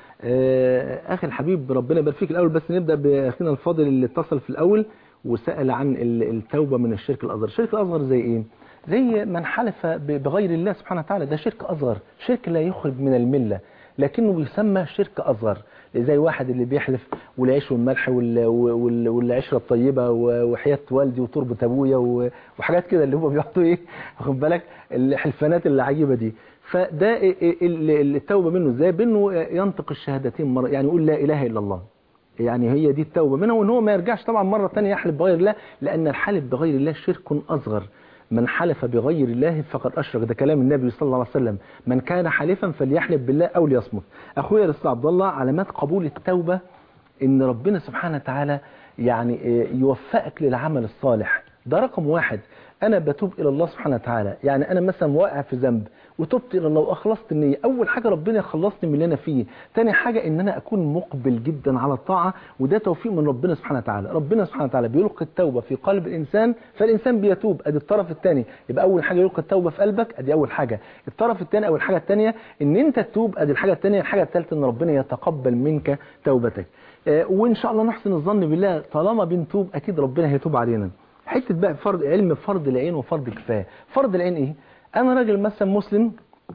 آه، اخي الحبيب ربنا يبارك فيك الاول بس نبدا باخينا الفاضل اللي اتصل في الاول وسال عن ال- التوبه من الشرك الاصغر الشرك الاصغر زي ايه زي من حلف ب- بغير الله سبحانه وتعالى ده شرك اصغر شرك لا يخرج من المله لكنه بيسمى شرك اصغر زي واحد اللي بيحلف والعيش والملح وال- وال- والعشره الطيبه و- وحياه والدي وتربه ابويا و- وحاجات كده اللي هم بيحطوا ايه واخد بالك الحلفانات العجيبه دي فده ال- ال- التوبه منه ازاي بانه ينطق الشهادتين مره يعني يقول لا اله الا الله يعني هي دي التوبه منه وان هو ما يرجعش طبعا مره ثانيه يحلف بغير الله لان الحلف بغير الله شرك اصغر من حلف بغير الله فقد اشرك ده كلام النبي صلى الله عليه وسلم من كان حالفا فليحلف بالله او ليصمت اخويا الاستاذ عبد الله علامات قبول التوبه ان ربنا سبحانه وتعالى يعني آه، يوفقك للعمل الصالح ده رقم واحد انا بتوب الى الله سبحانه وتعالى يعني انا مثلا واقع في ذنب وتبت الى الله واخلصت النيه اول حاجه ربنا يخلصني من اللي انا فيه تاني حاجه ان انا اكون مقبل جدا على الطاعه وده توفيق من ربنا سبحانه وتعالى ربنا سبحانه وتعالى بيلقي التوبه في قلب الانسان فالانسان بيتوب ادي الطرف الثاني يبقى اول حاجه يلقي التوبه في قلبك ادي اول حاجه الطرف الثاني او الحاجه الثانيه ان انت تتوب ادي الحاجه الثانيه الحاجه الثالثه ان ربنا يتقبل منك توبتك آه، وان شاء الله نحسن الظن بالله طالما بنتوب اكيد ربنا هيتوب علينا حته بقى فرض علم فرض العين وفرض كفايه فرض العين ايه انا راجل مثلا مسلم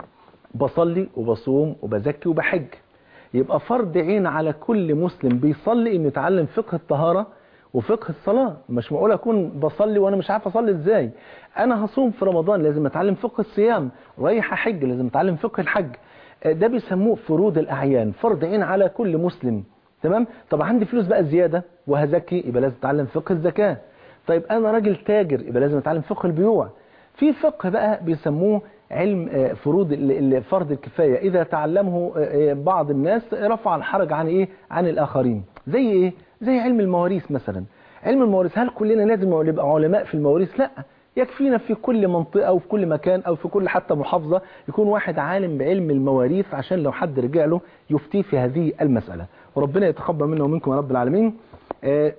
بصلي وبصوم وبزكي وبحج يبقى فرض عين على كل مسلم بيصلي انه يتعلم فقه الطهاره وفقه الصلاه مش معقول اكون بصلي وانا مش عارف اصلي ازاي انا هصوم في رمضان لازم اتعلم فقه الصيام رايح احج لازم اتعلم فقه الحج آه، ده بيسموه فروض الاعيان فرض عين على كل مسلم تمام طب عندي فلوس بقى زياده وهزكي يبقى لازم اتعلم فقه الزكاه طيب انا راجل تاجر يبقى لازم اتعلم فقه البيوع في فقه بقى بيسموه علم آه، فروض ال- ال- فرض الكفايه اذا تعلمه آه، آه، بعض الناس رفع الحرج عن ايه عن الاخرين زي ايه زي علم المواريث مثلا علم المواريث هل كلنا لازم نبقى علماء في المواريث لا يكفينا في كل منطقة أو في كل مكان أو في كل حتى محافظة يكون واحد عالم بعلم المواريث عشان لو حد رجع له يفتيه في هذه المسألة وربنا يتقبل منا ومنكم يا رب العالمين آه،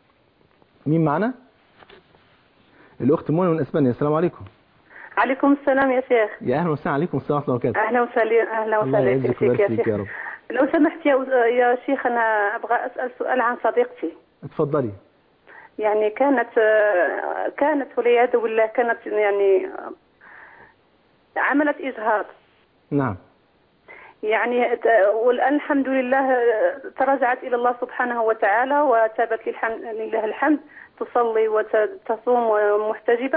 مين معنا؟ الأخت منى من إسبانيا السلام عليكم عليكم السلام يا شيخ يا أهلا وسهلا عليكم السلام ورحمة الله وبركاته اهلا وسهلا اهلا الله وسهلا يعزك فيك يا ويبارك فيك شيخ يا رب لو سمحت يا يا شيخ انا ابغى اسال سؤال عن صديقتي اتفضلي يعني كانت آه، كانت والعياذ بالله كانت يعني آه، عملت اجهاض نعم يعني ت- والان الحمد لله آه، تراجعت الى الله سبحانه وتعالى وتابت للحمد لله الحمد تصلي وتصوم ومحتجبه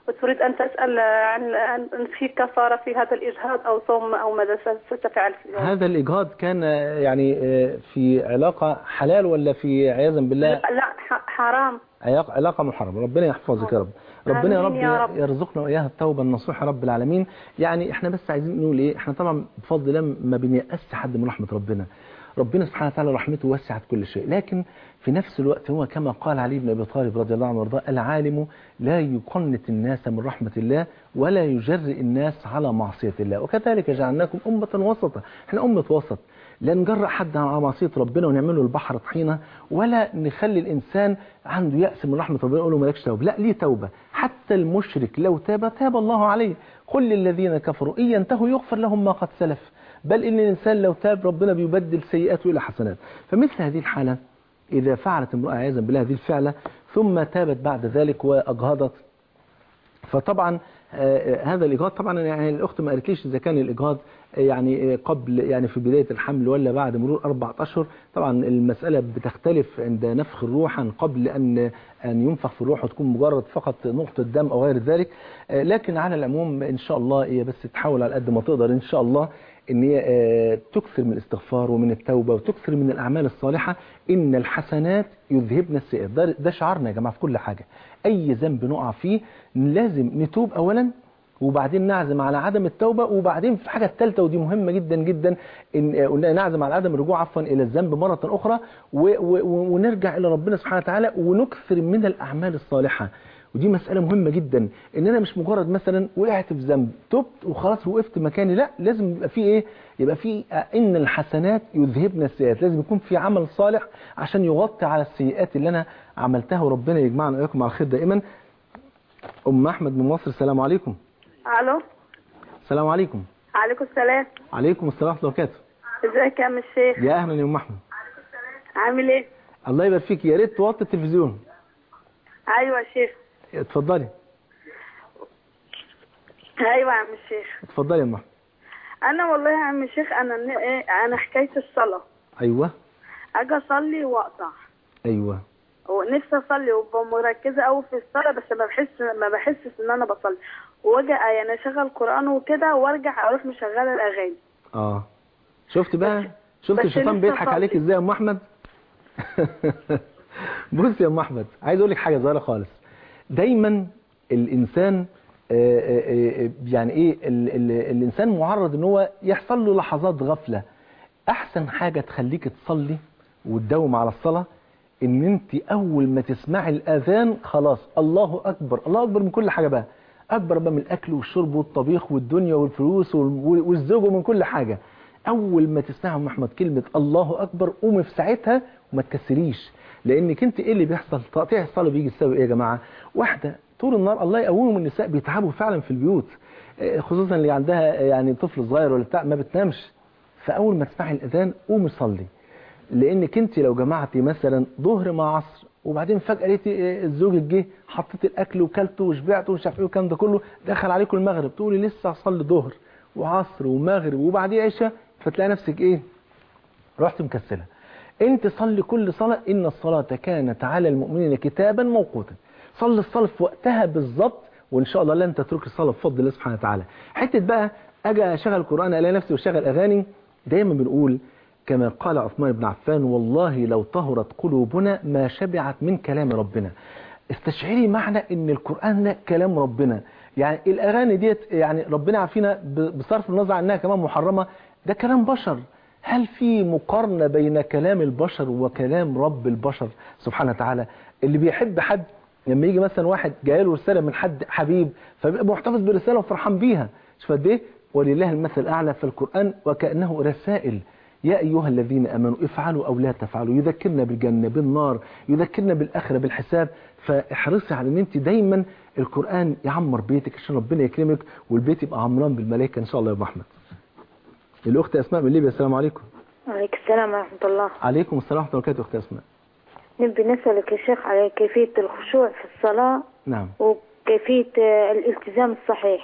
وتريد أن تسأل عن عن أن في كفارة في هذا الإجهاض أو صوم أو ماذا ستفعل في ذلك هذا الإجهاض كان آه، يعني آه، في علاقة حلال ولا في عياذا بالله لا ح- حرام علاقة علاقة محرمة ربنا يحفظك يا رب ربنا يا رب, آمين يا رب. يرزقنا وإياها التوبة النصوح يا رب العالمين يعني احنا بس عايزين نقول ايه احنا طبعا بفضل الله ما بنيأس حد من رحمة ربنا ربنا سبحانه وتعالى رحمته وسعت كل شيء لكن في نفس الوقت هو كما قال علي بن أبي طالب رضي الله عنه وارضاه العالم لا يقنط الناس من رحمة الله ولا يجرئ الناس على معصية الله وكذلك جعلناكم أمة وسطا احنا أمة وسط لا نجرأ حد على معصية ربنا ونعمله البحر طحينة ولا نخلي الإنسان عنده يأس من رحمة ربنا يقول له مالكش توبة لا ليه توبة حتى المشرك لو تاب تاب الله عليه قل للذين كفروا إن ينتهوا يغفر لهم ما قد سلف بل إن الإنسان لو تاب ربنا بيبدل سيئاته إلى حسنات فمثل هذه الحالة إذا فعلت امرأة عياذا بالله هذه الفعلة ثم تابت بعد ذلك وأجهضت فطبعا آه، هذا الإجهاض طبعا يعني الأخت ما قالتليش إذا كان الإجهاض آه، يعني آه، قبل يعني في بداية الحمل ولا بعد مرور أربعة أشهر طبعا المسألة بتختلف عند نفخ الروح عن قبل أن أن ينفخ في الروح وتكون مجرد فقط نقطة دم أو غير ذلك آه، لكن على العموم إن شاء الله هي بس تحاول على قد ما تقدر إن شاء الله ان هي آه، تكثر من الاستغفار ومن التوبة وتكثر من الأعمال الصالحة إن الحسنات يذهبن السيئات ده, ده شعارنا يا جماعة في كل حاجة أي ذنب نقع فيه لازم نتوب أولا وبعدين نعزم على عدم التوبة وبعدين في الحاجة الثالثة ودي مهمة جدا جدا إن آه، قلنا نعزم على عدم الرجوع عفوا إلى الذنب مرة أخرى و و ونرجع إلى ربنا سبحانه وتعالى ونكثر من الأعمال الصالحة ودي مسألة مهمة جدا ان انا مش مجرد مثلا وقعت في ذنب تبت وخلاص وقفت مكاني لا لازم يبقى في ايه يبقى في ان الحسنات يذهبن السيئات لازم يكون في عمل صالح عشان يغطي على السيئات اللي انا عملتها وربنا يجمعنا واياكم على الخير دائما ام احمد من مصر السلام عليكم ألو السلام عليكم عليكم السلام عليكم السلام ورحمه الله وبركاته ازيك يا عم الشيخ يا اهلا يا ام احمد عامل ايه الله يبارك فيك يا ريت توطي التلفزيون ايوه يا شيخ اتفضلي ايوه يا عم الشيخ اتفضلي يا ام احمد انا والله يا عم الشيخ انا ن- ايه انا حكايه الصلاه ايوه اجي اصلي واقطع ايوه ونفسي اصلي وابقى مركزه قوي في الصلاه بس ما بحس ما بحسش ان انا بصلي واجي يعني اشغل قران وكده وارجع اروح مشغله الاغاني اه شفت بقى شفت بس الشيطان لسه بيضحك صافي. عليك ازاي يا ام احمد بص يا ام احمد عايز اقول لك حاجه صغيره خالص دايما الانسان آه، آه، آه، يعني ايه ال ال الانسان معرض ان هو يحصل له لحظات غفله احسن حاجه تخليك تصلي وتداوم على الصلاه ان انت اول ما تسمعي الاذان خلاص الله اكبر الله اكبر من كل حاجه بقى اكبر بقى من الاكل والشرب والطبيخ والدنيا والفلوس وال- والزوج ومن كل حاجه اول ما تسمعي يا ام احمد كلمه الله اكبر قومي في ساعتها وما تكسريش لانك انت ايه اللي بيحصل تقطيع الصلاه بيجي السبب ايه يا جماعه واحده طول النهار الله يقومهم النساء بيتعبوا فعلا في البيوت آه، خصوصا اللي عندها يعني طفل صغير ولا بتاع ما بتنامش فاول ما تسمعي الاذان قومي صلي لانك انت لو جمعتي مثلا ظهر مع عصر وبعدين فجاه لقيتي الزوج جه حطيت الاكل وكلته وشبعت ومش عارف ايه والكلام ده كله دخل عليكم المغرب تقولي لسه هصلي ظهر وعصر ومغرب وبعديه عشاء فتلاقي نفسك ايه رحت مكسله انت صلي كل صلاه ان الصلاه كانت على المؤمنين كتابا موقوتا صلي الصلاه في وقتها بالظبط وان شاء الله لن تترك الصلاه بفضل الله سبحانه وتعالى حته بقى اجي اشغل القران الاقي نفسي واشغل اغاني دايما بنقول كما قال عثمان بن عفان والله لو طهرت قلوبنا ما شبعت من كلام ربنا استشعري معنى ان القرآن ده كلام ربنا يعني الاغاني ديت يعني ربنا عافينا ب- بصرف النظر عنها كمان محرمة ده كلام بشر هل في مقارنة بين كلام البشر وكلام رب البشر سبحانه وتعالى اللي بيحب حد لما يجي مثلا واحد جاي له رسالة من حد حبيب فبيبقى محتفظ بالرسالة وفرحان بيها شوف قد ايه ولله المثل الاعلى في القرآن وكأنه رسائل يا أيها الذين أمنوا افعلوا أو لا تفعلوا يذكرنا بالجنة بالنار يذكرنا بالآخرة بالحساب فاحرصي على أن أنت دايما القرآن يعمر بيتك عشان ربنا يكرمك والبيت يبقى عمران بالملائكة إن شاء الله يا أبو أحمد الأخت أسماء من ليبيا السلام عليكم وعليكم السلام ورحمة الله عليكم السلام ورحمة الله وبركاته أخت أسماء نبي نسألك يا شيخ على كيفية الخشوع في الصلاة نعم وكيفية آه، الالتزام الصحيح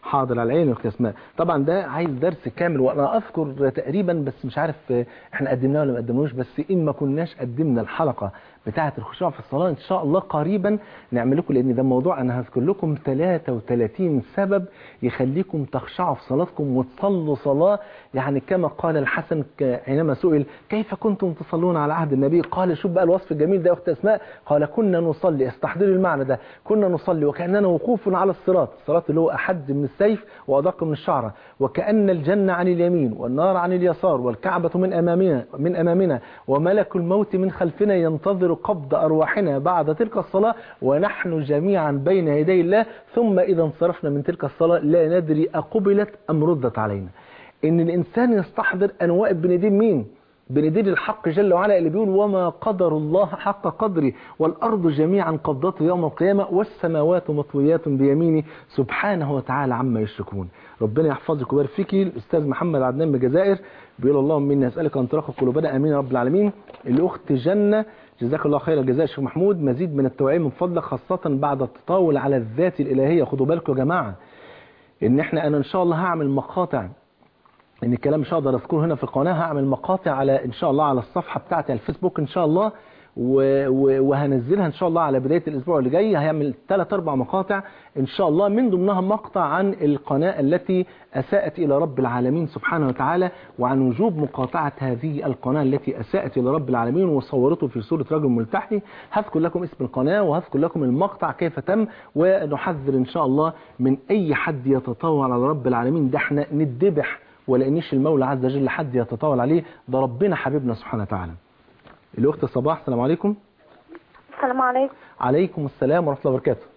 حاضر على عيني يا اختي اسماء طبعا ده عايز درس كامل وانا اذكر تقريبا بس مش عارف آه، احنا قدمناه ولا ما قدمناهوش بس ان ما كناش قدمنا الحلقه بتاعه الخشوع في الصلاه ان شاء الله قريبا نعمل لكم لان ده موضوع انا هذكر لكم 33 سبب يخليكم تخشعوا في صلاتكم وتصلوا صلاه يعني كما قال الحسن ك- حينما سئل كيف كنتم تصلون على عهد النبي قال شوف بقى الوصف الجميل ده يا اخت اسماء قال كنا نصلي استحضروا المعنى ده كنا نصلي وكاننا وقوف على الصراط الصراط اللي هو احد من السيف وادق من الشعره وكان الجنه عن اليمين والنار عن اليسار والكعبه من امامنا من امامنا وملك الموت من خلفنا ينتظر قبض ارواحنا بعد تلك الصلاه ونحن جميعا بين يدي الله ثم اذا انصرفنا من تلك الصلاه لا ندري اقبلت ام ردت علينا ان الانسان يستحضر انا واقف بين ايدين مين بين ايدين الحق جل وعلا اللي بيقول وما قدر الله حق قدره والارض جميعا قبضته يوم القيامه والسماوات مطويات بيمينه سبحانه وتعالى عما يشركون ربنا يحفظك ويبارك فيكي الاستاذ محمد عدنان من الجزائر بيقول اللهم اني اسالك ان ترقق قلوبنا امين يا رب العالمين الاخت جنه جزاك الله خير الجزاء شيخ محمود مزيد من التوعيه من فضلك خاصه بعد التطاول على الذات الالهيه خدوا بالكم يا جماعه ان احنا انا ان شاء الله هعمل مقاطع ان الكلام مش هقدر اذكره هنا في القناه هعمل مقاطع على ان شاء الله على الصفحه بتاعتي على الفيسبوك ان شاء الله و- و- وهنزلها ان شاء الله على بدايه الاسبوع اللي جاي هيعمل ثلاث اربع مقاطع ان شاء الله من ضمنها مقطع عن القناه التي اساءت الى رب العالمين سبحانه وتعالى وعن وجوب مقاطعه هذه القناه التي اساءت الى رب العالمين وصورته في صوره رجل ملتحي هذكر لكم اسم القناه وهذكر لكم المقطع كيف تم ونحذر ان شاء الله من اي حد يتطاول على رب العالمين ده احنا نذبح ولانيش المولى عز وجل حد يتطاول عليه ده ربنا حبيبنا سبحانه وتعالى الاخت صباح السلام عليكم السلام عليكم عليكم السلام ورحمه الله وبركاته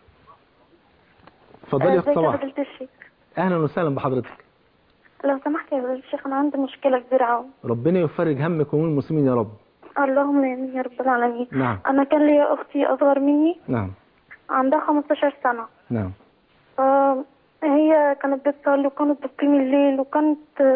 اتفضلي يا اخت ازيك يا صباح فضيلة الشيخ اهلا وسهلا بحضرتك لو سمحت يا فضيلة الشيخ انا عندي مشكلة كبيرة أوي ربنا يفرج همك وهم المسلمين يا رب اللهم امين يا رب العالمين نعم انا كان ليا اختي اصغر مني نعم عندها 15 سنة نعم ف- هي كانت بتصلي وكانت بتقيم الليل وكانت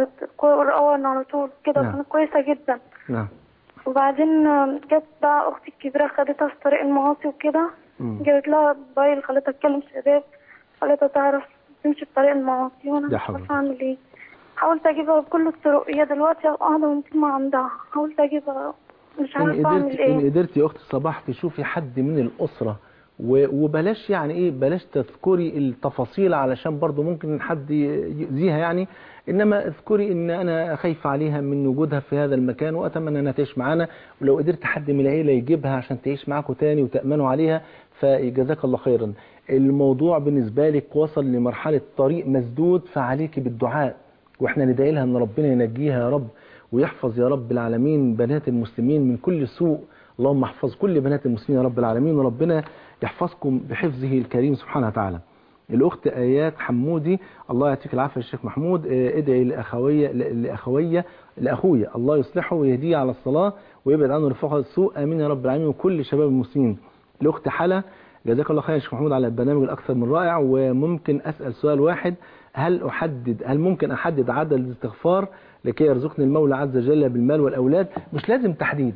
قرآن على طول كده نعم. كانت كويسة جدا نعم وبعدين جت بقى اختي الكبيرة خدتها في طريق المعاصي وكده مم. جابت لها موبايل خلتها تكلم شباب خلتها تعرف تمشي في طريق المعاصي وانا يا مش حول عارفة اعمل ايه حاولت اجيبها بكل الطرق هي دلوقتي قاعدة وانتما عندها حاولت اجيبها مش ان عارفة اعمل قدرت ايه ان قدرت يا اخت صباح تشوفي حد من الاسره و- وبلاش يعني ايه بلاش تذكري التفاصيل علشان برضو ممكن حد ي- يأذيها يعني انما اذكري ان انا خايفه عليها من وجودها في هذا المكان واتمنى انها تعيش معانا ولو قدرت حد من العيله يجيبها عشان تعيش معاكم تاني وتامنوا عليها فجزاك الله خيرا الموضوع بالنسبه لك وصل لمرحله طريق مسدود فعليك بالدعاء واحنا ندعي لها ان ربنا ينجيها يا رب ويحفظ يا رب العالمين بنات المسلمين من كل سوء اللهم احفظ كل بنات المسلمين يا رب العالمين وربنا يحفظكم بحفظه الكريم سبحانه وتعالى الأخت آيات حمودي الله يعطيك العافية يا شيخ محمود آه، ادعي لأخوية لأخوية لأخويا الله يصلحه ويهديه على الصلاة ويبعد عنه رفقة السوء آمين يا رب العالمين وكل شباب المسلمين الأخت حلا جزاك الله خير يا شيخ محمود على البرنامج الأكثر من رائع وممكن أسأل سؤال واحد هل أحدد هل ممكن أحدد عدد الاستغفار لكي يرزقني المولى عز وجل بالمال والأولاد مش لازم تحديد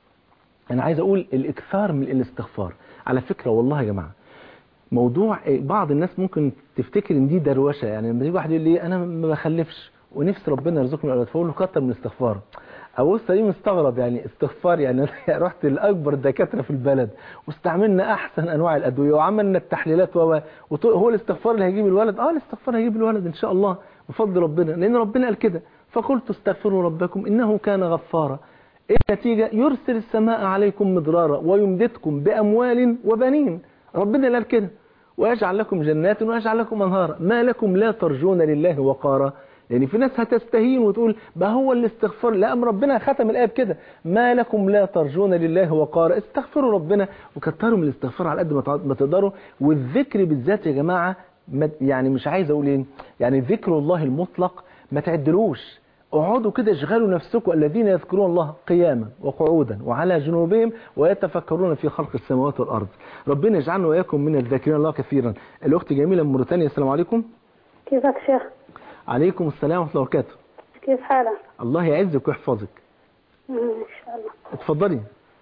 أنا عايز أقول الإكثار من الاستغفار على فكرة والله يا جماعة موضوع بعض الناس ممكن تفتكر ان دي دروشه يعني لما يجي واحد يقول لي انا ما بخلفش ونفسي ربنا يرزقني الاولاد فاقول له كتر من الاستغفار ابص ليه مستغرب يعني استغفار يعني أنا رحت لاكبر دكاتره في البلد واستعملنا احسن انواع الادويه وعملنا التحليلات و وط- هو الاستغفار اللي هيجيب الولد اه الاستغفار هيجيب الولد ان شاء الله بفضل ربنا لان ربنا قال كده فقلت استغفروا ربكم انه كان غفارا ايه النتيجه يرسل السماء عليكم مدرارا ويمددكم باموال وبنين ربنا اللي قال كده ويجعل لكم جنات ويجعل لكم انهارا ما لكم لا ترجون لله وقارا يعني في ناس هتستهين وتقول ما هو الاستغفار لا أم ربنا ختم الآية بكده ما لكم لا ترجون لله وقارا استغفروا ربنا وكتروا من الاستغفار على قد ما تع- ما تقدروا والذكر بالذات يا جماعة ما- يعني مش عايز أقول إيه يعني ذكر الله المطلق ما تعدلوش اقعدوا كده اشغلوا نفسكم الذين يذكرون الله قياما وقعودا وعلى جنوبهم ويتفكرون في خلق السماوات والارض ربنا يجعلنا واياكم من الذاكرين الله كثيرا الاخت جميله من موريتانيا السلام عليكم كيفك شيخ عليكم السلام ورحمه الله وبركاته كيف حالك الله يعزك ويحفظك مم، ان شاء الله اتفضلي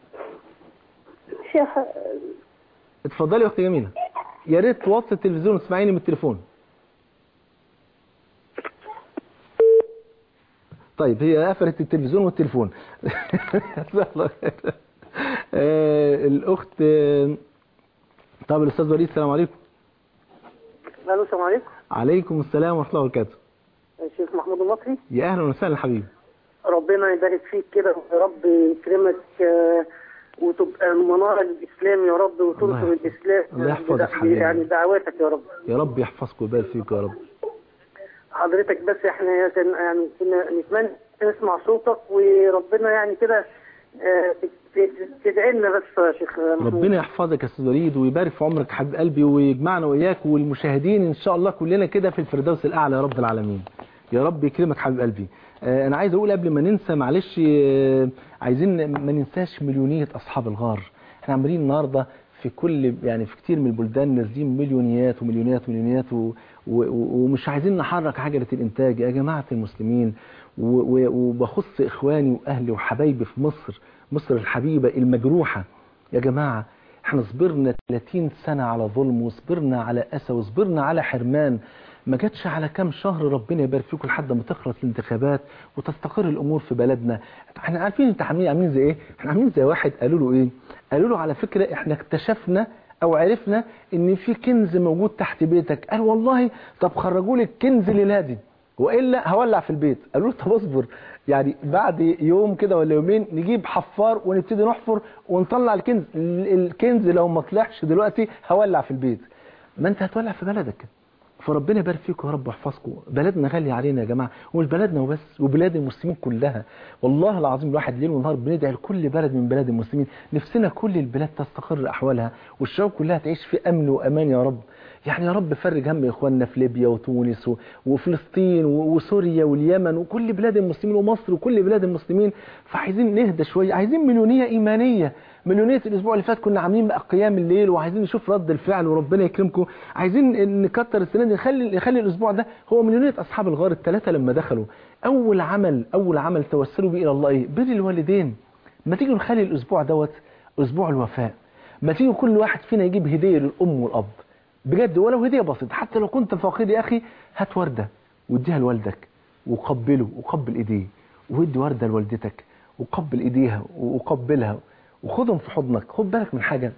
شيخ اتفضلي يا اختي جميله يا ريت توطي التلفزيون وتسمعيني من التليفون طيب هي قفلت التلفزيون والتليفون جزاها الله خير. آه، الاخت آه، طب الاستاذ وليد السلام عليكم الو السلام عليكم عليكم السلام ورحمه الله وبركاته الشيخ محمود المصري يا اهلا وسهلا حبيبي ربنا يبارك فيك كده ويا رب يكرمك آه، وتبقى منارة للإسلام يا رب وتنصر الله- الإسلام الله يحفظك بدع- حبيبي. يعني دعواتك يا رب يا رب يحفظك ويبارك فيك يا رب حضرتك بس احنا كان يعني كنا نتمنى نسمع صوتك وربنا يعني كده آه، ت- ت- تدعي لنا بس يا شيخ محمود ربنا يحفظك يا استاذ وليد ويبارك في عمرك يا حبيب قلبي ويجمعنا واياك والمشاهدين ان شاء الله كلنا كده في الفردوس الاعلى يا رب العالمين يا رب يكرمك حبيب قلبي آه، انا عايز اقول قبل ما ننسى معلش آه، عايزين ما ننساش مليونيه اصحاب الغار احنا عاملين النهارده في كل يعني في كتير من البلدان نازلين مليونيات ومليونيات ومليونيات و و و ومش عايزين نحرك عجله الانتاج يا جماعه المسلمين و- و- وبخص اخواني واهلي وحبايبي في مصر مصر الحبيبه المجروحه يا جماعة احنا صبرنا 30 سنة على ظلم وصبرنا على أسى وصبرنا على حرمان ما جاتش على كام شهر ربنا يبارك فيكم لحد ما تخلص الانتخابات وتستقر الامور في بلدنا احنا عارفين انت عاملين عاملين زي ايه احنا عاملين زي واحد قالوا له ايه قالوا له على فكرة احنا اكتشفنا او عرفنا ان في كنز موجود تحت بيتك قال والله طب خرجوا لي الكنز لنادي والا هولع في البيت قالوا له طب اصبر يعني بعد يوم كده ولا يومين نجيب حفار ونبتدي نحفر ونطلع الكنز ال- الكنز لو ما طلعش دلوقتي هولع في البيت ما انت هتولع في بلدك فربنا يبارك فيكم يا رب ويحفظكم بلدنا غالية علينا يا جماعة ومش بلدنا وبس وبلاد المسلمين كلها والله العظيم الواحد ليل ونهار بندعي لكل بلد من بلاد المسلمين نفسنا كل البلاد تستقر أحوالها والشعوب كلها تعيش في أمن وأمان يا رب يعني يا رب فرج هم إخواننا في ليبيا وتونس و- وفلسطين و- وسوريا واليمن وكل بلاد المسلمين ومصر وكل بلاد المسلمين فعايزين نهدى شوية عايزين مليونية إيمانية مليونية الأسبوع اللي فات كنا عاملين بقى قيام الليل وعايزين نشوف رد الفعل وربنا يكرمكم عايزين نكتر السنة دي نخلي نخلي الأسبوع ده هو مليونية أصحاب الغار الثلاثة لما دخلوا أول عمل أول عمل توسلوا بيه إلى الله إيه بر الوالدين ما تيجوا نخلي الأسبوع دوت أسبوع الوفاء ما تيجوا كل واحد فينا يجيب هدية للأم والأب بجد ولو هدية بسيطة حتى لو كنت فقير يا أخي هات وردة واديها لوالدك وقبله وقبل إيديه وادي وردة لوالدتك وقبل إيديها وقبلها وخدهم في حضنك خد بالك من حاجة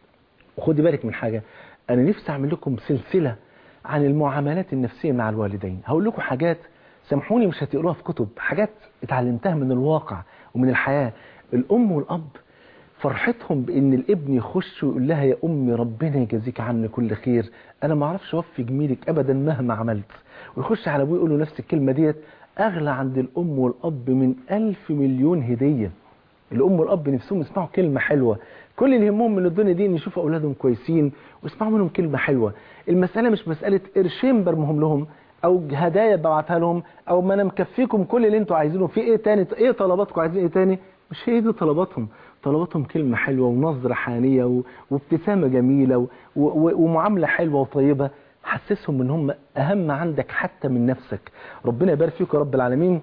وخدي بالك من حاجة أنا نفسي أعمل لكم سلسلة عن المعاملات النفسية مع الوالدين هقول لكم حاجات سامحوني مش هتقروها في كتب حاجات اتعلمتها من الواقع ومن الحياة الأم والأب فرحتهم بان الابن يخش ويقول لها يا امي ربنا يجازيك عني كل خير انا ما اعرفش اوفي جميلك ابدا مهما عملت ويخش على ابوه يقول له نفس الكلمه ديت اغلى عند الام والاب من ألف مليون هديه الام والاب نفسهم يسمعوا كلمه حلوه كل اللي يهمهم من الدنيا دي ان يشوفوا اولادهم كويسين ويسمعوا منهم كلمه حلوه المساله مش مساله قرشين برمهم لهم او هدايا ببعتها لهم او ما انا مكفيكم كل اللي انتوا عايزينه في ايه تاني ايه طلباتكم عايزين ايه تاني مش هي دي طلباتهم طلباتهم كلمة حلوة ونظرة حانية و... وابتسامة جميلة و... و... ومعاملة حلوة وطيبة حسسهم ان هم اهم عندك حتى من نفسك ربنا يبارك فيكم يا رب العالمين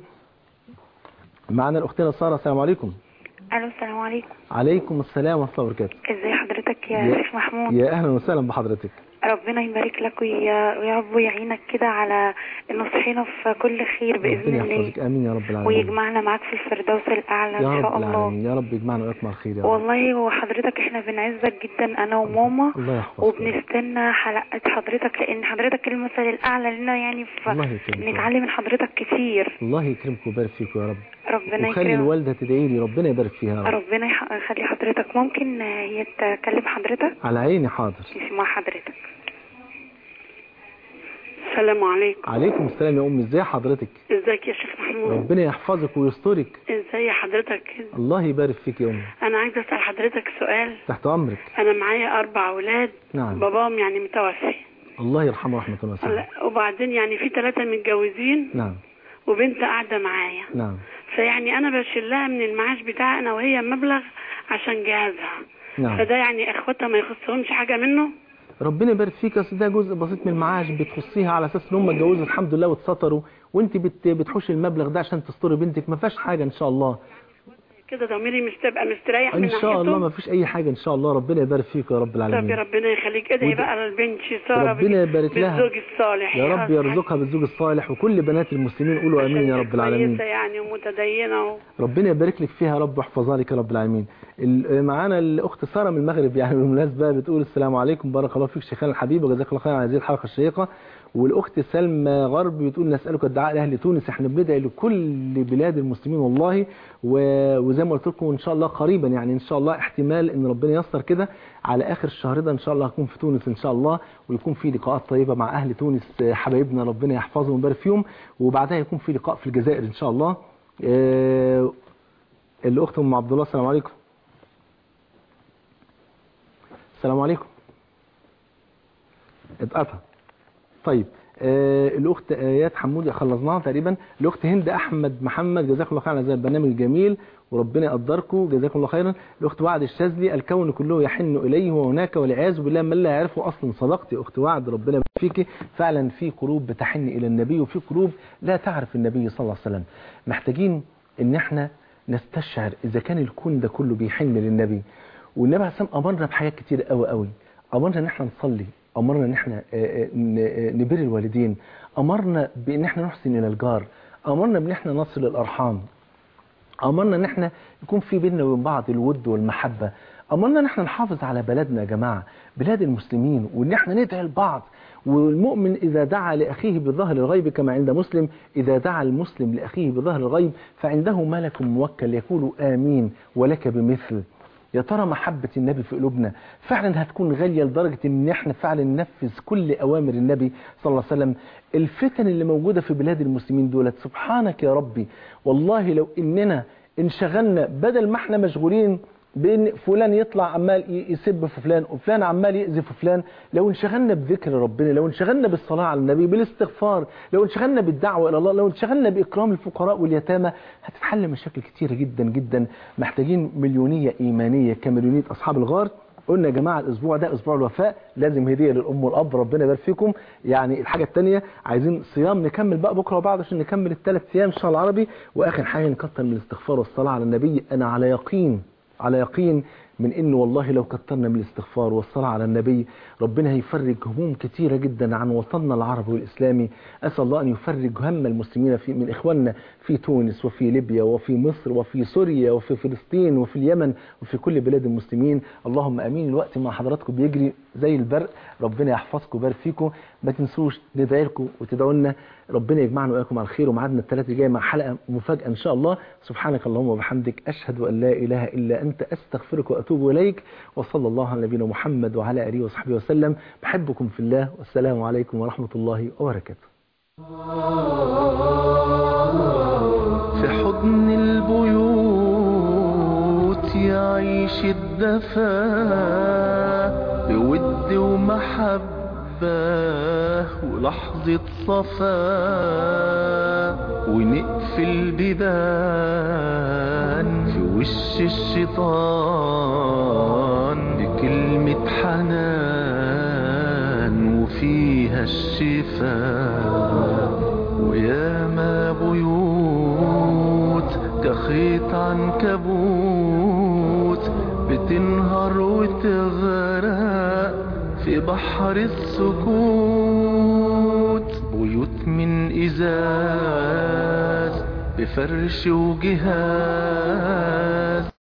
معنا الاختنا سارة السلام عليكم الو السلام عليكم عليكم السلام ورحمة الله وبركاته ازي حضرتك يا يا- شيخ محمود يا اهلا وسهلا بحضرتك ربنا يبارك لك ويا ويا رب يعينك كده على النصحين في كل خير باذن ربنا الله يحفظك امين يا رب العالمين ويجمعنا معاك في الفردوس الاعلى يا ان شاء رب الله العالمين يا رب يجمعنا وياكم على الخير يا رب والله هو حضرتك احنا بنعزك جدا انا وماما الله يحفظك وبنستنى حلقات حضرتك لان حضرتك المثل الاعلى لنا يعني الله في يكرمك نتعلم من حضرتك كتير الله يكرمكم ويبارك فيكم يا رب ربنا وخلي يكرمك الوالدة تدعي لي ربنا يبارك فيها يا رب ربنا يح- يخلي حضرتك ممكن آه، هي تكلم حضرتك على عيني حاضر اسمع حضرتك السلام عليكم عليكم السلام يا أمي ازاي حضرتك ازيك يا شيخ محمود ربنا يحفظك ويسترك ازاي حضرتك الله يبارك فيك يا أمي انا عايزه اسال حضرتك سؤال تحت أمرك انا معايا اربع اولاد نعم باباهم يعني متوفي الله يرحمه رحمة واسعة لا، وبعدين يعني في ثلاثه متجوزين نعم وبنت قاعده معايا نعم فيعني انا بشيلها من المعاش بتاعي انا وهي مبلغ عشان جهازها نعم فده يعني اخواتها ما يخصهمش حاجه منه ربنا يبارك فيك اصل ده جزء بسيط من المعاش بتخصيها على اساس ان هم اتجوزوا الحمد لله واتسطروا وانت بت بتحوش المبلغ ده عشان تستري بنتك ما فيهاش حاجه ان شاء الله كده ضميري مش تبقى مستريح من ان شاء الله ناحيته ما فيش اي حاجه ان شاء الله ربنا يبارك فيك يا رب طب العالمين يا ربنا يخليك ادعي ود- بقى لبنتي ساره ربنا يبارك لها بالزوج الصالح يا رب يرزقها بالزوج الصالح وكل بنات المسلمين قولوا امين يا رب العالمين كويسه يعني ومتدينه و... ربنا يبارك لك فيها يا رب واحفظها لك يا رب العالمين ال- معانا الاخت ساره من المغرب يعني بالمناسبه بتقول السلام عليكم بارك الله فيك شيخنا الحبيب وجزاك الله خيرا على هذه الحلقه الشيقه والاخت سلمى غرب بتقول نسالك الدعاء لاهل تونس احنا بندعي لكل بلاد المسلمين والله و- وزي ما قلت لكم ان شاء الله قريبا يعني ان شاء الله احتمال ان ربنا ييسر كده على اخر الشهر ده ان شاء الله هكون في تونس ان شاء الله ويكون في لقاءات طيبه مع اهل تونس آه، حبايبنا ربنا يحفظهم ويبارك فيهم وبعدها يكون في لقاء في الجزائر ان شاء الله آه، الاخت ام عبد الله السلام عليكم السلام عليكم اتقطع طيب آه الاخت ايات حمودي خلصناها تقريبا الاخت هند احمد محمد جزاكم الله خيرا على هذا البرنامج الجميل وربنا يقدركم جزاكم الله خيرا الاخت وعد الشاذلي الكون كله يحن اليه وهناك والعياذ بالله من لا يعرفه اصلا صدقتي اخت وعد ربنا يبارك فيكي فعلا في قلوب بتحن الى النبي وفي قلوب لا تعرف النبي صلى الله عليه وسلم محتاجين ان احنا نستشعر اذا كان الكون ده كله بيحن للنبي والنبي عليه الصلاه والسلام امرنا بحاجات كتير قوي قوي امرنا ان احنا نصلي امرنا ان احنا آه، آه، ن- آه، نبر الوالدين امرنا بان احنا نحسن الى الجار امرنا بان احنا نصل الارحام امرنا ان احنا يكون في بيننا وبين بعض الود والمحبه امرنا ان احنا نحافظ على بلدنا يا جماعه بلاد المسلمين وان احنا ندعي لبعض والمؤمن اذا دعا لاخيه بظهر الغيب كما عند مسلم اذا دعا المسلم لاخيه بظهر الغيب فعنده ملك موكل يقول امين ولك بمثل يا ترى محبة النبي في قلوبنا فعلا هتكون غالية لدرجة ان احنا فعلا ننفذ كل اوامر النبي صلى الله عليه وسلم الفتن اللي موجودة في بلاد المسلمين دولت سبحانك يا ربي والله لو اننا انشغلنا بدل ما احنا مشغولين بان فلان يطلع عمال ي- يسب في فلان وفلان عمال يأذي في فلان لو انشغلنا بذكر ربنا لو انشغلنا بالصلاة على النبي بالاستغفار لو انشغلنا بالدعوة الى الله لو انشغلنا باكرام الفقراء واليتامى هتتحل مشاكل كتيرة جدا جدا محتاجين مليونية ايمانية كمليونية اصحاب الغار قلنا يا جماعة الأسبوع ده أسبوع الوفاء لازم هدية للأم والأب ربنا يبارك فيكم يعني الحاجة التانية عايزين صيام نكمل بقى بكرة وبعد عشان نكمل الثلاث أيام إن شاء الله العربي وآخر حاجة نكتر من الاستغفار والصلاة على النبي أنا على يقين على يقين من انه والله لو كترنا من الاستغفار والصلاة على النبي ربنا هيفرج هموم كتيرة جدا عن وطننا العربي والإسلامي أسأل الله أن يفرج هم المسلمين في من إخواننا في تونس وفي ليبيا وفي مصر وفي سوريا وفي فلسطين وفي اليمن وفي كل بلاد المسلمين اللهم أمين الوقت مع حضراتكم بيجري زي البرق ربنا يحفظكم ويبارك فيكم ما تنسوش ندعي لكم وتدعوا لنا ربنا يجمعنا وإياكم على الخير وميعادنا الثلاث الجاي مع حلقة مفاجأة إن شاء الله سبحانك اللهم وبحمدك أشهد أن لا إله إلا أنت أستغفرك وأتوب إليك وصلى الله على نبينا محمد وعلى آله وصحبه وسلم بحبكم في الله والسلام عليكم ورحمة الله وبركاته في حضن البيوت يعيش الدفا بود ومحبة ولحظة صفا ونقفل بيبان في وش الشيطان بكلمة حنان وفيها الشفاء وياما بيوت كخيط عنكبوت بتنهار وتغرق في بحر السكوت بيوت من إزاز بفرش وجهاز